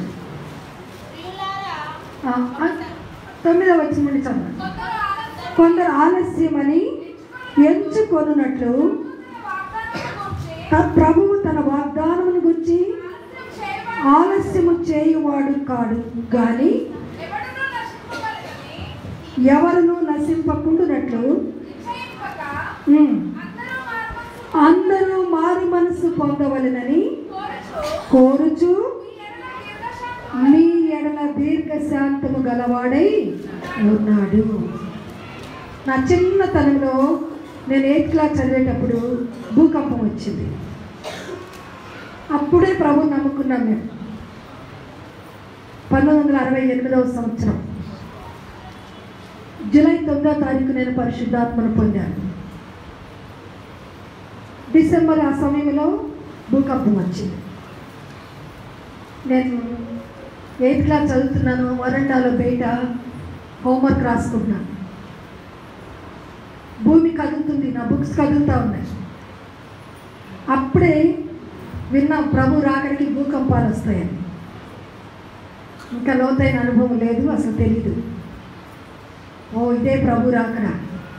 ప్రియులారా తొమ్మిదో వచ్చిన నుండి చదవండి కొందరు ఆలస్యం కొందరు ఆలస్యమని ఎంచుకొనున్నట్లు వాగ్దానం గురించి త- ప్రభువు తన వాగ్దానమును గురించి ఆలస్యం చేయబడి ఆలస్యము చేయువాడు కాడు కానీ ఎవడునూ నశింపవలెనని ఎవరును నశింపకుండునట్లు నిశ్చయింపక ఉమ్, అందరూ మారుమనసు అందరూ మారు మనసు పొందవలెనని కోరుచు కోరుచు ఈ ఎడల దీర్ఘశాంతం మీ ఎడల దీర్ఘశాంతము గలవాడై ఉన్నాడు నా చిన్నతనంలో నేను ఎయిత్ క్లాస్ చదివేటప్పుడు భూకంపం వచ్చింది అప్పుడే ప్రభు నమ్ముకున్నాం మేము పంతొమ్మిది వందల అరవై ఎనిమిదవ సంవత్సరం జూలై తొమ్మిదో తారీఖు నేను పరిశుద్ధాత్మను పొందాను డిసెంబర్ ఆ సమయంలో భూకంపం వచ్చింది నేను ఎయిత్ క్లాస్ చదువుతున్నాను వరండాలో బయట హోంవర్క్ రాసుకుంటున్నాను భూమి కదులుతుంది నా బుక్స్ కదులుతూ ఉన్నాయి అప్పుడే విన్నాం ప్రభు రాకడికి భూకంపాలు వస్తాయని ఇంకా లోతైన అనుభవం లేదు అసలు తెలీదు ఓ ఇదే ప్రభు రాకడ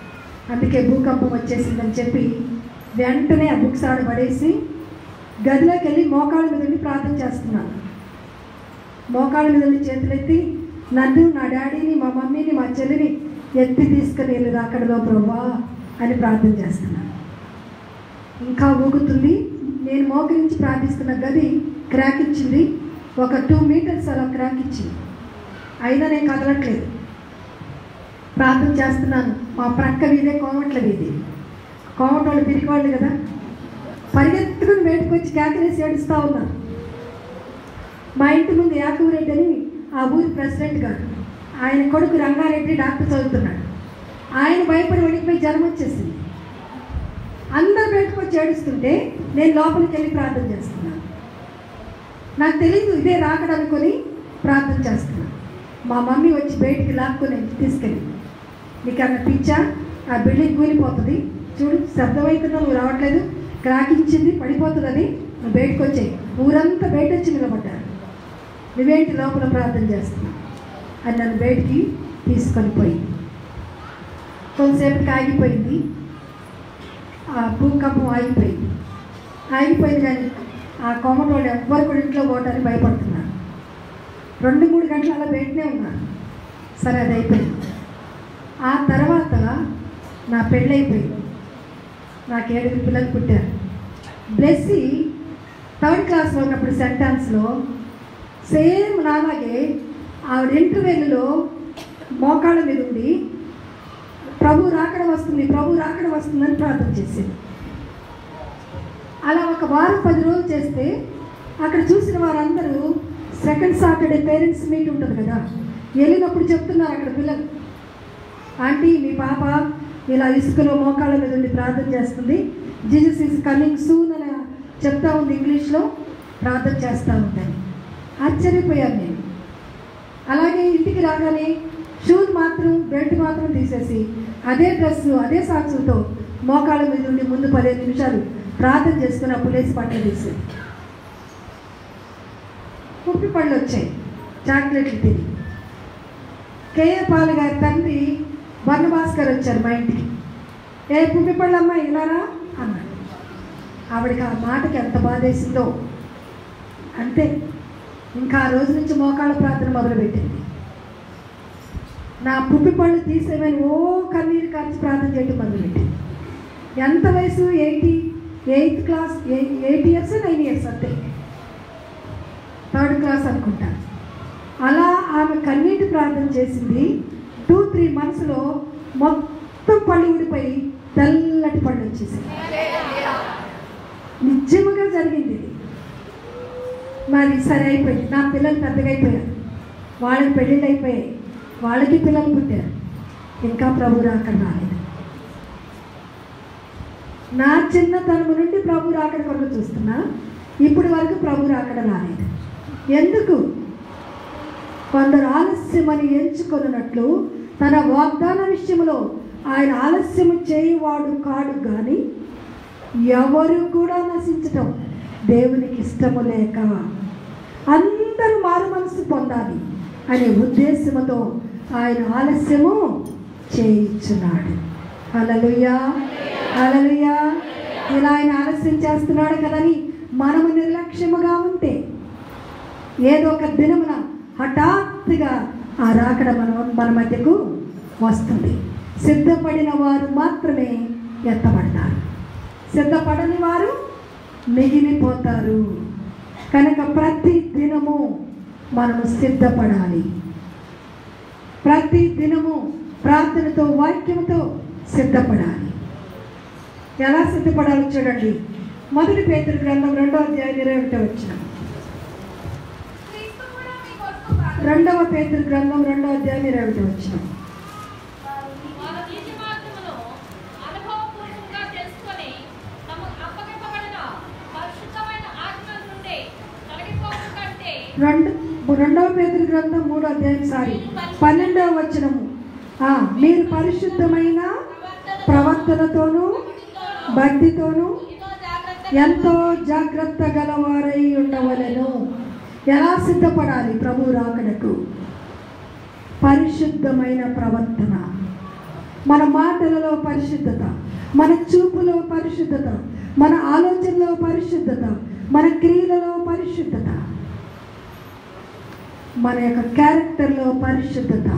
అందుకే భూకంపం వచ్చేసిందని చెప్పి వెంటనే ఆ బుక్స్ ఆడ పడేసి గదిలోకి వెళ్ళి మోకాళ్ళ మీద ఉండి ప్రార్థన చేస్తున్నాను మోకాళ్ళ మీద ఉండి చేతులెత్తి నన్ను నా డాడీని మా మమ్మీని మా చెల్లిని ఎత్తి తీసుకుని వెళ్ళి రాకడలో ప్రభా అని ప్రార్థన చేస్తున్నాను ఇంకా ఊగుతుంది నేను మోకరించి ప్రార్థిస్తున్న గది క్రాక్ ఇచ్చింది ఒక టూ మీటర్స్ అలా క్రాక్ ఇచ్చింది అయినా నేను కదలట్లేదు ప్రార్థన చేస్తున్నాను మా ప్రక్క వీధే కోమట్ల వీధి కోమట వాళ్ళు పిరికి వాళ్ళు కదా పరిగెత్తుకుని బయటకు వచ్చి కేకలేసి ఏడుస్తూ ఉన్నారు మా ఇంటి ముందు యాకూరెడ్డి అని ఆ ఊరి ప్రెసిడెంట్ గారు ఆయన కొడుకు రంగారెడ్డి డాక్టర్ చదువుతున్నాడు ఆయన భయపడి వణికిపోయి జ్వరం వచ్చేసింది అందరు బయటకు వచ్చి ఏడుస్తుంటే నేను లోపలికి వెళ్ళి ప్రార్థన చేస్తున్నాను నాకు తెలియదు ఇదే రాకడ అనుకొని ప్రార్థన చేస్తున్నాను మా మమ్మీ వచ్చి బయటికి లాక్కుని తీసుకెళ్ళి నీకు అన్న పిచ్చా ఆ బిల్డింగ్ కూలిపోతుంది చూడు శబ్దం అవుతుందో నువ్వు రావట్లేదు క్రాక్ ఇచ్చింది పడిపోతుందని నువ్వు బయటకు వచ్చాయి ఊరంతా బయట వచ్చి నిలబడ్డారు నువ్వేంటి లోపల ప్రార్థన చేస్తున్నావు అని నన్ను బయటికి తీసుకొని పోయి కొంతసేపటికి ఆగిపోయింది ఆ భూకంపం ఆగిపోయింది ఆగిపోయింది కానీ ఆ కోమట వాళ్ళు ఎవ్వరు కూడా ఇంట్లో పోవటానికి భయపడుతున్నారు రెండు మూడు గంటలు అలా బయటనే ఉన్నారు సరే అది అయిపోయింది ఆ తర్వాత నా పెళ్ళైపోయింది నాకు ఏడుగురు పిల్లలు పుట్టారు బ్లెస్సీ థర్డ్ క్లాస్లో ఉన్నప్పుడు సెంటాన్స్లో సేమ్ నాలాగే ఆవిడ ఇంటర్వెల్లో మోకాళ్ళ మీద ఉండి ప్రభు రాకడ వస్తుంది ప్రభు రాకడ వస్తుందని ప్రార్థన చేసింది అలా ఒక వారం పది రోజులు చేస్తే అక్కడ చూసిన వారందరూ సెకండ్ సాటర్డే పేరెంట్స్ మీట్ ఉంటుంది కదా వెళ్ళినప్పుడు చెప్తున్నారు అక్కడ పిల్లలు ఆంటీ మీ పాప ఇలా ఇసుకలో మోకాళ్ళ మీద ఉండి ప్రార్థన చేస్తుంది జీసస్ ఈజ్ కమింగ్ సూన్ అని చెప్తా ఉంది ఇంగ్లీష్లో ప్రార్థన చేస్తూ ఉంటాను ఆశ్చర్యపోయాను నేను అలాగే ఇంటికి రాగానే షూస్ మాత్రం బెల్ట్ మాత్రం తీసేసి అదే డ్రెస్ అదే సాక్సులతో మోకాళ్ళ మీద ఉండి ముందు పదిహేను నిమిషాలు ప్రార్థన చేసుకుని అప్పుడు లేచి పట్ల తీసి కుప్పి పళ్ళు వచ్చాయి చాక్లెట్లు తిని కేఏ పాల్ గారి తండ్రి బన్నభాస్కర్ వచ్చారు మా ఇంటికి ఏ పుప్పి పళ్ళు అమ్మాయి ఇలారా అన్నాడు ఆవిడకి ఆ మాటకి ఎంత బాధేసిందో అంతే ఇంకా ఆ రోజు నుంచి మోకాళ్ళ ప్రార్థన మొదలుపెట్టింది నా పుప్పి పళ్ళు తీసేమని ఓ కన్నీరు కార్చి ప్రార్థన చేయడం మొదలుపెట్టింది ఎంత వయసు eighty eighth class eight years nine years అంతే థర్డ్ క్లాస్ అనుకుంటా అలా ఆమె కన్నీటి ప్రార్థన చేసింది టూ త్రీ మంత్స్లో మొత్తం పళ్ళు ఊడిపోయి తెల్లటి పళ్ళు వచ్చేసింది నిజముగా జరిగింది ఇది మరి సరే అయిపోయింది నా పిల్లలు పెద్దగా అయిపోయారు వాళ్ళకి పెళ్ళిళ్ళు అయిపోయాయి వాళ్ళకి పిల్లలు పుట్టారు ఇంకా ప్రభు రాకడ రాలేదు నా చిన్నతనం నుండి ప్రభు రాకడ కొరకు చూస్తున్నా ఇప్పుడు వరకు ప్రభు రాకడ రాలేదు ఎందుకు కొందరు ఆలస్యమని ఎంచుకొనున్నట్లు తన వాగ్దాన విషయంలో ఆయన ఆలస్యము చేయువాడు కాడు కానీ ఎవరు కూడా నశించటం దేవునికి ఇష్టము లేక అందరూ మారు మనసు పొందాలి అనే ఉద్దేశముతో ఆయన ఆలస్యము చేయించున్నాడు అలలుయా అలలుయా ఇలా ఆయన ఆలస్యం చేస్తున్నాడు కదని మనము నిర్లక్ష్యముగా ఉంటే ఏదో ఒక దినమున హఠాత్తుగా ఆ రాకడ మన మన మధ్యకు వస్తుంది సిద్ధపడిన వారు మాత్రమే ఎత్తబడతారు సిద్ధపడని వారు మిగిలిపోతారు కనుక ప్రతి దినము మనము సిద్ధపడాలి ప్రతి దినము ప్రార్థనతో వాక్యంతో సిద్ధపడాలి ఎలా సిద్ధపడాలో చూడండి మొదటి పేతురు గ్రంథం రెండో అధ్యాయం ఇరవై ఒకటో వచ్చిన క్రీస్తు కూడా మీ కొరకు బాధ రెండవ పేతురు గ్రంథం రెండో అధ్యాయం ఇరవై ఒకటో వచ్చిన వారు నీతి మార్గమును అనుభవపూర్వకంగా తెలుసుకొని తమకు అప్పగింపబడిన పరిశుద్ధమైన ఆత్మ నుండి తొలగిపోవడం కంటే రెండు రెండవ పేతురు గ్రంథం మూడో అధ్యాయం సారీ పన్నెండవ వచనము ఆ, మీరు పరిశుద్ధమైన ప్రవర్తనతోనూ భక్తితోనూ ఎంతో జాగ్రత్త ఎంతో జాగ్రత్త గలవారై ఉండవలెను ఎలా సిద్ధపడాలి ప్రభు రాకడకు పరిశుద్ధమైన ప్రవర్తన మన మాటలలో పరిశుద్ధత మన చూపులో పరిశుద్ధత మన ఆలోచనలో పరిశుద్ధత మన క్రియలలో పరిశుద్ధత మన యొక్క క్యారెక్టర్లో పరిశుద్ధత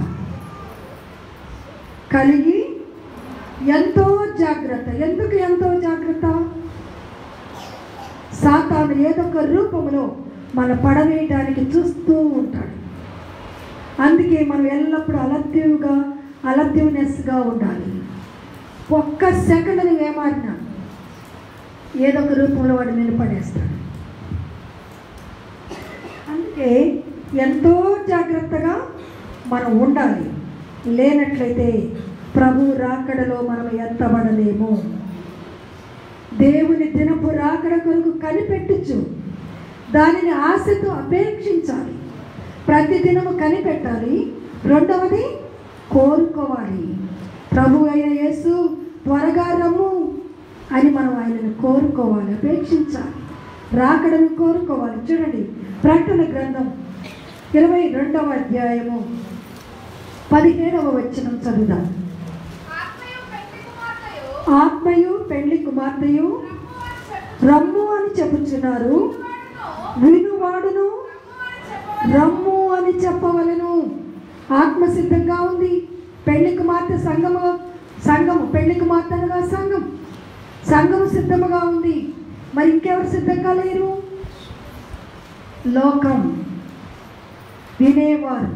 కలిగి ఎంతో జాగ్రత్త ఎందుకు ఎంతో జాగ్రత్త సాతాను ఏదో ఒక రూపంలో మన పడవేయడానికి చూస్తూ ఉంటాడు అందుకే మనం ఎల్లప్పుడూ అలర్టివ్గా అలర్టివ్నెస్గా ఉండాలి ఒక్క సెకండ్ నువ్వు ఏమారినా ఏదో ఒక రూపంలో వాడు నేను పడేస్తాడు అందుకే ఎంతో జాగ్రత్తగా మనం ఉండాలి లేనట్లయితే ప్రభు రాకడలో మనం ఎత్తబడలేము దేవుని దినపు రాకడ కొరకు కనిపెట్టచ్చు దానిని ఆశతో అపేక్షించాలి ప్రతి దినము కనిపెట్టాలి రెండవది కోరుకోవాలి ప్రభు అయిన యేసు త్వరగా రమ్ము అని మనం ఆయనను కోరుకోవాలి అపేక్షించాలి రాకడను కోరుకోవాలి చూడండి ప్రకటన గ్రంథం ఇరవై రెండవ అధ్యాయము పదిహేడవ వచనం చదువుదాం ఆత్మయు పెళ్లి కుమార్తెయు ఆత్మయు పెళ్లి కుమార్తెయు రమ్ము అని రమ్ము చెప్పు అని చెప్పుచున్నారు వాడును వినువాడును రమ్ము అని రమ్ము అని చెప్పవలెను చెప్పవలను ఆత్మ సిద్ధంగా ఉంది పెళ్లి కుమార్తె సంఘము సంఘము పెళ్లి కుమార్తె అనగా సంఘం సంఘము సిద్ధముగా ఉంది మరి ఇంకెవరు సిద్ధంగా లేరు లోకం వినేవారు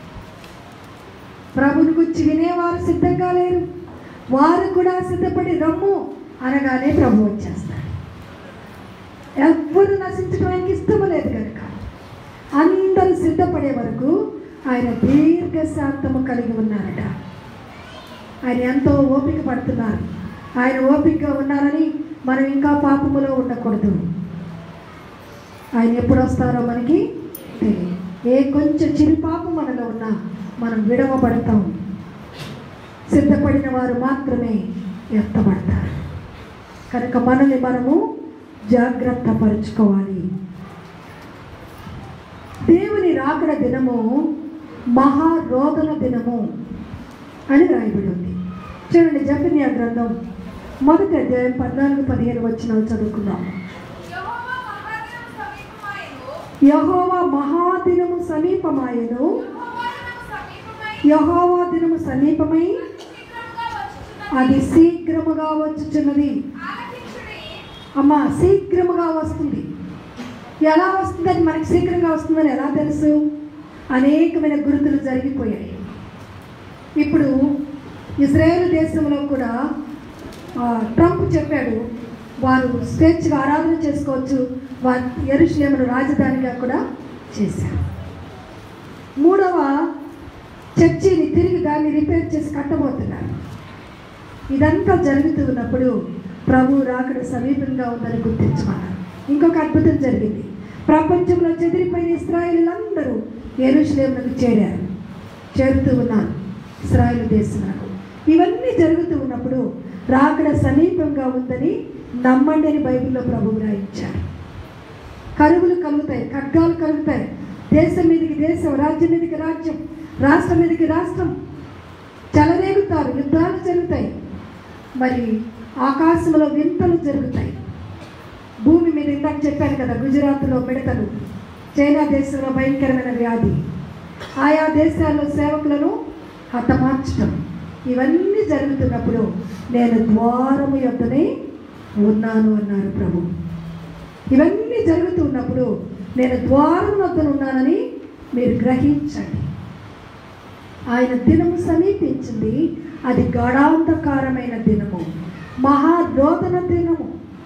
ప్రభుని గురించి వినేవారు సిద్ధంగా లేరు వారు కూడా సిద్ధపడి రమ్ము అనగానే ప్రభు వచ్చేస్తారు ఎవ్వరు నశించడానికి ఇష్టం లేదు కనుక అందరూ సిద్ధపడే వరకు ఆయన దీర్ఘశాంతము కలిగి ఉన్నారట ఆయన ఎంతో ఓపిక పడుతున్నారు ఆయన ఓపికగా ఉన్నారని మనం ఇంకా పాపములో ఉండకూడదు ఆయన ఎప్పుడు వస్తారో మనకి తెలియదు ఏ కొంచెం చిరు పాపం మనలో ఉన్నా మనం విడవబడతాం సిద్ధపడిన వారు మాత్రమే ఎత్తబడతారు కనుక మనల్ని మనము జాగ్రత్త పరుచుకోవాలి దేవుని రాకడ దినము మహారోదన దినము అని రాయబడి ఉంది చూడండి జపన్య గ్రంథం మొదటి అధ్యాయం పద్నాలుగు పదిహేను వచ్చిన చదువుకుందాం యెహోవా మహాదినము సమీపమాయెను యహోవా మహాదినము సమీపమాయను యెహోవా దినము సమీపమై యహోవా దినము సమీపమై శీఘ్రముగా వచ్చుచున్నది అది శీఘ్రముగా వచ్చుచున్నది ఆలకించుడి అమ్మ శీఘ్రముగా వస్తుంది ఎలా వస్తుందని మనకి శీఘ్రంగా వస్తుందని ఎలా తెలుసు అనేకమైన గురుతులు జరిగిపోయాయి ఇప్పుడు ఇజ్రాయేల్ దేశంలో కూడా ఆ, ట్రంప్ చెప్పాడు వారు స్వేచ్ఛగా ఆరాధన చేసుకోవచ్చు వారు ఎరుషులేమును రాజధానిగా కూడా చేశారు మూడవ చర్చిని తిరిగి దాన్ని రిపేర్ చేసి కట్టబోతున్నారు ఇదంతా జరుగుతూ ఉన్నప్పుడు ప్రభు రాకడ సమీపంగా ఉందని గుర్తించుకున్నారు ఇంకొక అద్భుతం జరిగింది ప్రపంచంలో చెదిరిపోయిన ఇస్రాయిలందరూ ఎరుషులేములకు చేరారు చేరుతూ ఉన్నారు ఇస్రాయిల్ దేశంలో ఇవన్నీ జరుగుతూ ఉన్నప్పుడు రాకడ సమీపంగా ఉందని నమ్మండి అని బైబిల్లో ప్రభు రాయించారు కరువులు కలుగుతాయి ఖడ్గాలు కలుగుతాయి దేశం మీదకి దేశం రాజ్యం మీదకి రాజ్యం రాష్ట్రం మీదకి రాష్ట్రం చెలరేగుతారు యుద్ధాలు జరుగుతాయి మరి ఆకాశంలో వింతలు జరుగుతాయి భూమి మీద ఇందాక చెప్పాను కదా గుజరాత్లో మిడతలు చైనా దేశంలో భయంకరమైన వ్యాధి ఆయా దేశాల్లో సేవకులను హతమార్చడం ఇవన్నీ జరుగుతున్నప్పుడు నేను ద్వారము యొద్దనే ఉన్నాను అన్నారు ప్రభు ఇవన్నీ జరుగుతున్నప్పుడు నేను ద్వారం వద్దన ఉన్నానని మీరు గ్రహించండి ఆయన దినము సమీపించింది అది గాఢాంధకారమైన దినము మహారోదన దినము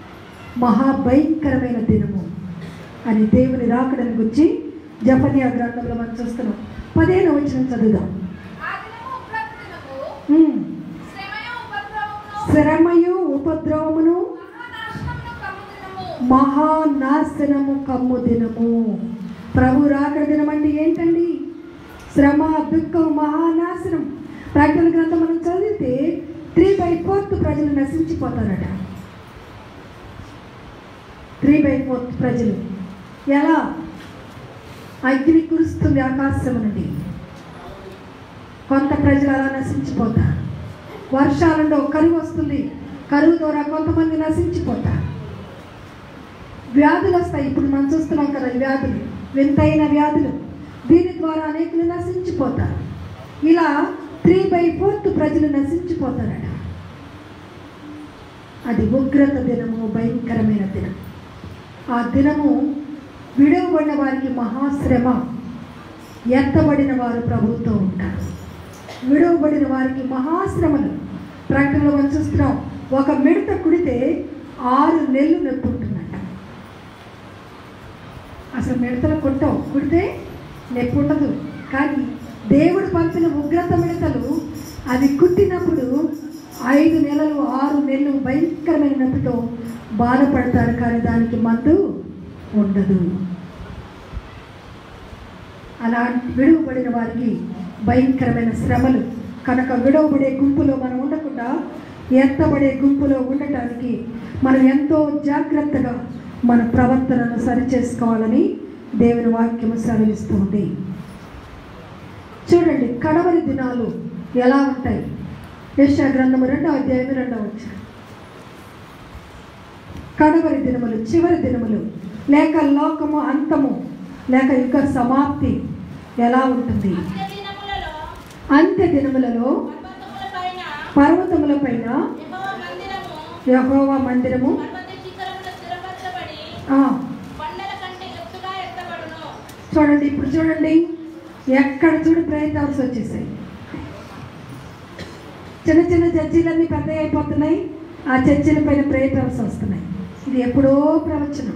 మహాభయంకరమైన దినము అని దేవుని రాకడని గురించి జపనియా గ్రంథంలో మనం చూస్తున్నాం పదిహేను వచ్చిన చదువుదాం ఆ దినము ఉగ్రత దినము ఉమ్. శ్రమయు ఉపద్రవమును శ్రమయు ఉపద్రవమును మహానాశనమును కమ్ము దినము మహానాశనము కమ్ము దినము ప్రభు రాకడ దినం అంటే ఏంటండి శ్రమ దుఃఖం మహానాశనం ప్రకటన గ్రంథం మనం చదివితే త్రీ బై ఫోర్త్ ప్రజలు నశించిపోతారట త్రీ బై ఫోర్త్ ప్రజలు ఎలా అగ్ని కురుస్తుంది ఆకాశం నుండి కొంత ప్రజలు అలా నశించిపోతారు వర్షాలలో కరువు వస్తుంది కరువు ద్వారా కొంతమంది నశించిపోతారు వ్యాధులు వస్తాయి ఇప్పుడు మనం చూస్తున్నాం కదా ఈ వ్యాధులు వింతైన వ్యాధులు దీని ద్వారా అనేకులు నశించిపోతారు ఇలా త్రీ బై ఫోర్త్ ప్రజలు నశించిపోతారట అది ఉగ్రత దినము భయంకరమైన దినం ఆ దినము విడవబడిన వారికి మహాశ్రమ ఎత్తబడిన వారు ప్రభుతో ఉంటారు విడవబడిన వారికి మహాశ్రమలు ప్రకటనలో మనం చూస్తున్నాం ఒక మిడత కుడితే ఆరు నెలలు నొప్పి ఉంటుందంట అసలు మిడతలు కొట్టవు కుడితే నొప్పి ఉండదు కానీ దేవుడు పంపిన ఉగ్రత మిడతలు అది కుట్టినప్పుడు ఐదు నెలలు ఆరు నెలలు భయంకరమైన నొప్పితో బాధపడతారు కానీ దానికి మందు ఉండదు అలా విడువబడిన వారికి భయంకరమైన శ్రమలు కనుక విడవబడే గుంపులో మనం ఉండకుండా ఎత్తబడే గుంపులో ఉండటానికి మనం ఎంతో జాగ్రత్తగా మన ప్రవర్తనను సరిచేసుకోవాలని దేవుని వాక్యము సెలవిస్తుంది చూడండి కడవరి దినాలు ఎలా ఉంటాయి యశా గ్రంథము రెండో అధ్యాయం రెండో వచ్చారు కడవరి దినములు చివరి దినములు లేక లోకము అంతము లేక యుగ సమాప్తి ఎలా ఉంటుంది అంత్య దినములలో అంత్య దినములలో పర్వతములపైన పర్వతములపైన యెహోవా మందిరము యెహోవా మందిరము పర్వత శిఖరమున స్థిరపరచబడి ఆ, కొండల కంటే ఎత్తుగా ఎత్తబడును చూడండి ఇప్పుడు చూడండి ఎక్కడ చూడు ప్రయత్నాలు వచ్చేసాయి చిన్న చిన్న చర్చీలన్నీ పెద్ద అయిపోతున్నాయి ఆ చర్చీల పైన ప్రయత్నాలు వస్తున్నాయి ఇది ఎప్పుడో ప్రవచనం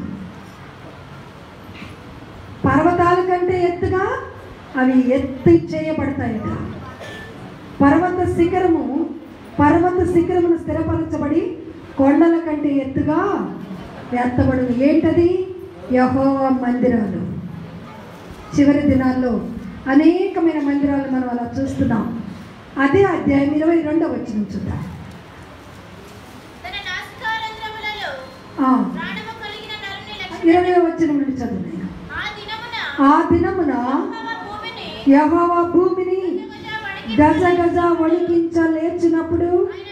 పర్వతాల కంటే ఎత్తుగా అవి ఎత్తి చేయబడతాయట పర్వత శిఖరము పర్వత శిఖరమును స్థిరపరచబడి కొండల కంటే ఎత్తుగా ఎత్తబడును ఏంటది యహోవా మందిరాలు చివరి దినాల్లో అనేకమైన మందిరాలు మనం అలా చూస్తున్నాం అదే అధ్యాయం ఇరవై రెండవ వచ్చిన చూద్దాం తన నాసికారంధ్రములలో ఆ, ప్రాణము కలిగిన నరుని ఇరవై లక్ష్యం వచ్చిన నుండి చదువు ఆ దినమున ఆ దినమున యెహోవా భూమిని యహోవా భూమిని గజ గజ గజ వణికించ లేచినప్పుడు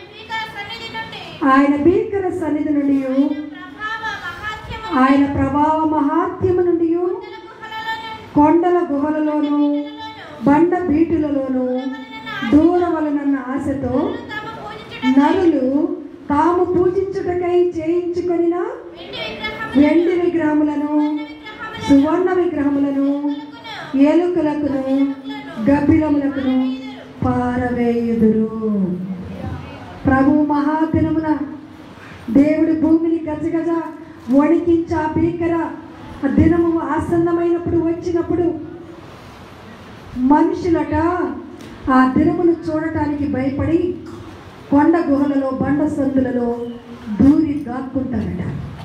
ఆయన భీకర సన్నిధి నుండి ఆయన భీకర సన్నిధి నుండి ప్రభావ మహాత్యము ఆయన ప్రభావ మహాత్యము నుండి కొండల గుహలలోను కొండల గుహలలోను బండ బీటులలోను దూరవలనన్న ఆశతో తాము పూజించుట నరులు తాము పూజించుటకై చేయించుకొనిన వెండి వెండి విగ్రహములను విగ్రహములను విగ్రహములను సువర్ణ విగ్రహములను ఏలుకలకును గబ్బిలములకును పారవేయుదురు ప్రభు మహాదినమున దేవుడి భూమిని గజగజ వణికించ భీకర ఆ దినము ఆసన్నమైనప్పుడు వచ్చినప్పుడు మనుషులట ఆ దినమును చూడటానికి భయపడి కొండ గుహలలో బండ సందులలో దూరి దాక్కుంటారట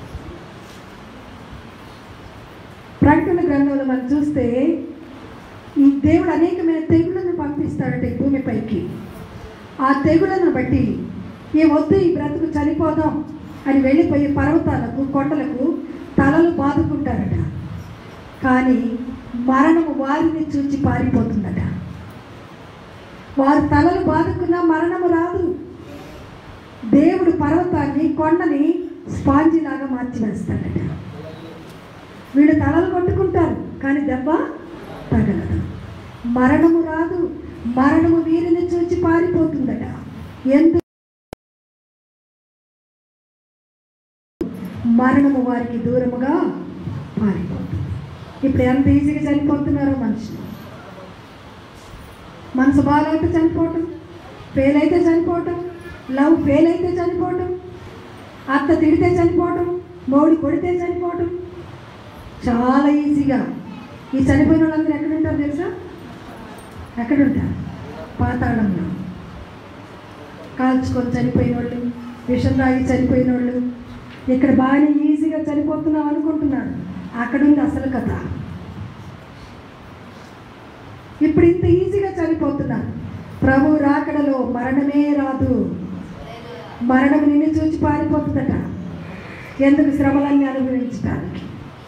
ప్రకటన గ్రంథంలో మనం చూస్తే ఈ దేవుడు అనేకమైన తెగులను పంపిస్తాడట ఈ భూమిపైకి ఆ తెగులను బట్టి ఈ వద్దు ఈ బ్రతుకు చనిపోదాం అని వెళ్ళిపోయి పర్వతాలకు కొండలకు తలలు బాదుకుంటారట కానీ మరణము వారిని చూచి పారిపోతుందట వారు తలలు బాదుకున్నా మరణము రాదు దేవుడు పర్వతాన్ని కొండని స్పాంజిలాగా మార్చివేస్తాడట వీళ్ళు తలలు కొట్టుకుంటారు కానీ దెబ్బ తగలదు మరణము రాదు మరణము వీరిని చూచి పారిపోతుందట ఎందుకు మరణము వారికి దూరముగా పారిపోతుంది ఇప్పుడు ఎంత ఈజీగా చనిపోతున్నారో మనుషులు మనసు బాగాలైతే చనిపోవటం ఫెయిల్ అయితే చనిపోవటం లవ్ ఫెయిల్ అయితే చనిపోవటం అత్త తిడితే చనిపోవటం మౌడి కొడితే చనిపోవటం చాలా ఈజీగా ఈ చనిపోయిన వాళ్ళందరూ ఎక్కడ ఉంటారు తెలుసా ఎక్కడ ఉంటారు పాతాళంలో కాల్చుకొని చనిపోయిన వాళ్ళు విషం తాగి చనిపోయిన వాళ్ళు ఇక్కడ బాగానే ఈజీగా చనిపోతున్నాం అనుకుంటున్నారు అక్కడ ఉంది అసలు కథ ఇప్పుడు ఇంత ఈజీగా చనిపోతున్నారు ప్రభు రాకడలో మరణమే రాదు మరణం నిన్ను చూచి పారిపోతుందట ఎందుకు శ్రమలన్నీ అనుభవించడానికి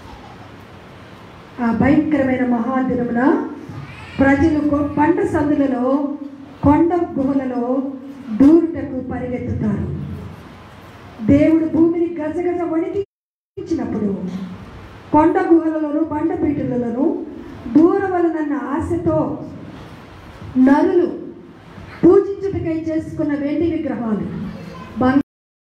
ఆ భయంకరమైన మహాదినమున ప్రజలు గొ- పంట సందులలో కొండ గుహలలో దూరుటకు పరిగెత్తుతారు దేవుడు భూమిని గజగజ వణికించినప్పుడు కొండ గుహలలోను బండపీటులలోను దూరవలనన్న ఆశతో నరులు పూజించుటకై చేసుకున్న వెండి విగ్రహాలు బంగారు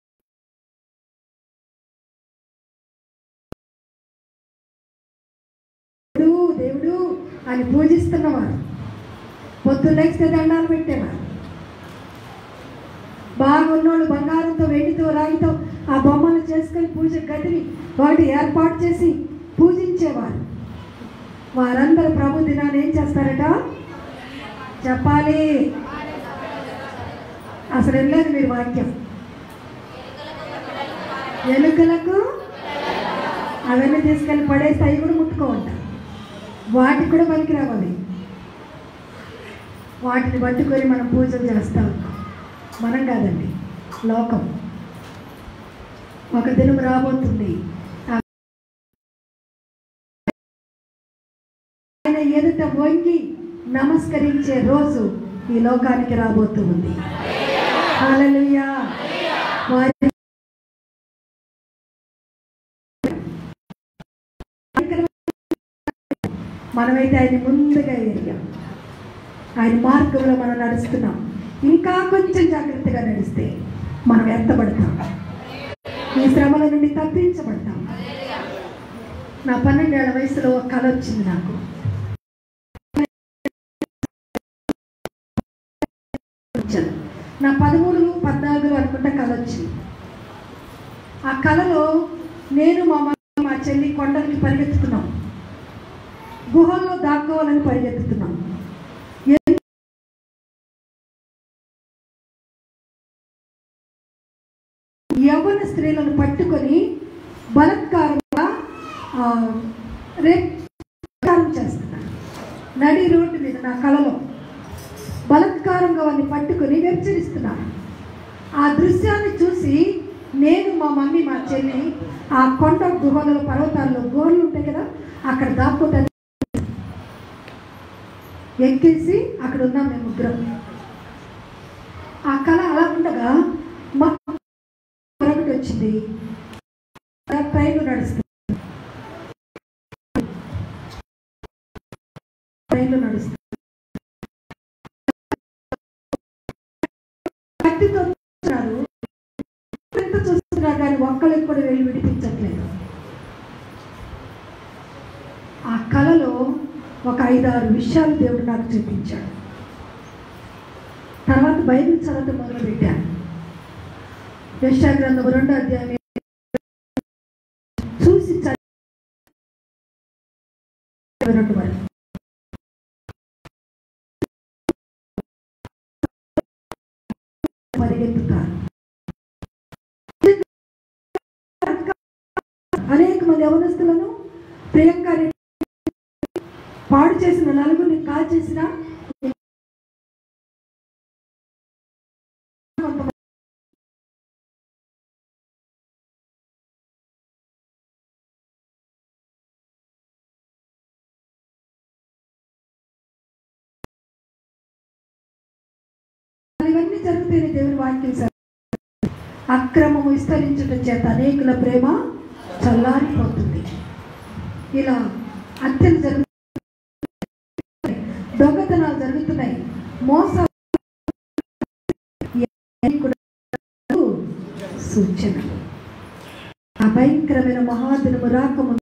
దేవుడు దేవుడు అని పూజిస్తున్నవారు పొద్దున్నేస్తే దండాలు పెట్టేవారు బాగున్నోళ్ళు బంగారంతో వెండితో రాయితో ఆ బొమ్మలు చేసుకొని పూజ గదిని వాటి ఏర్పాటు చేసి పూజించేవారు వారందరూ ప్రభు దినాన్ని ఏం చేస్తారట చెప్పాలి అసలు వెళ్ళలేదు మీరు వాక్యం ఎలుకలకు అవన్నీ తీసుకెళ్ళి పడేస్తే అవి కూడా ముట్టుకోవంట వాటికి కూడా పనికి రావాలి వాటిని పట్టుకొని మనం పూజలు చేస్తాం మనం కాదండి లోకం ఒక దినం రాబోతుంది ఆ- ఆయన ఎదుట వంగి నమస్కరించే రోజు ఈ లోకానికి రాబోతూ ఉంది హల్లెలూయా వారి మనమైతే ఆయన ముందుగా ఎరిగాం ఆయన మార్గంలో మనం నడుస్తున్నాం ఇంకా కొంచెం జాగ్రత్తగా నడిస్తే మనం ఎత్తబడతాం ఈ శ్రమల నుండి తప్పించబడతాం నా పన్నెండేళ్ల వయసులో ఒక కళ వచ్చింది నాకు వచ్చాను. నా పదమూడు పద్నాలుగు అనుకుంటా కళ వచ్చింది ఆ కళలో నేను మా మమ్మీ మా చెల్లి కొండలకి పరిగెత్తుతున్నాం గుహల్లో దాక్కోవాలని పరిగెత్తుతున్నాం ఎన్- యవ్వన స్త్రీలను పట్టుకొని బలత్కారంగా ఆ, రేప్ బలత్కారం చేస్తున్నారు నడి రోడ్డు మీద నా కళలో బలత్కారంగా వాడిని పట్టుకొని వెచ్చరిస్తున్నారు ఆ దృశ్యాన్ని చూసి నేను మా మమ్మీ మా చెల్లి ఆ కొండ గుహలలో పర్వతాల్లో గోర్లు ఉంటాయి కదా అక్కడ దాక్కోటానికి ఎక్కేసి అక్కడ ఉన్నాం మేము ముగ్గురం ఆ కళ అలా ఉండగా మా మరొకటి వచ్చింది ట్రైన్ నడుస్తుంది ట్రైన్లో నడుస్తుంది కత్తితో చూస్తున్నారు ఎంత చూస్తున్నారు కానీ ఒక్కరికి కూడా వెళ్ళి విడిపించట్లేదు ఆ కళలో ఒక ఐదారు విషయాలు దేవుడు నాకు చూపించాడు తర్వాత బైబిల్ చదవటం మొదలు పెట్టాను యెషయా గ్రంథం రెండో అధ్యాయం చూసి చదివి రెండు వరకు పరిగెత్తుతారు అనేక మంది యవనస్తులను ప్రియాంక రెడ్డి పాడు చేసిన నలుగురిని కాల్ చేసిన ఇవన్నీ జరుగుతాయని దేవుని వాక్యం సార్ అక్రమము విస్తరించడం చేత అనేకుల ప్రేమ చల్లారిపోతుంది ఇలా హత్యలు జరుగుతున్నాయి దొంగతనాలు జరుగుతున్నాయి మోసాలు ఇవన్నీ కూడా సూచన ఆ భయంకరమైన మహాదినము రాకముందు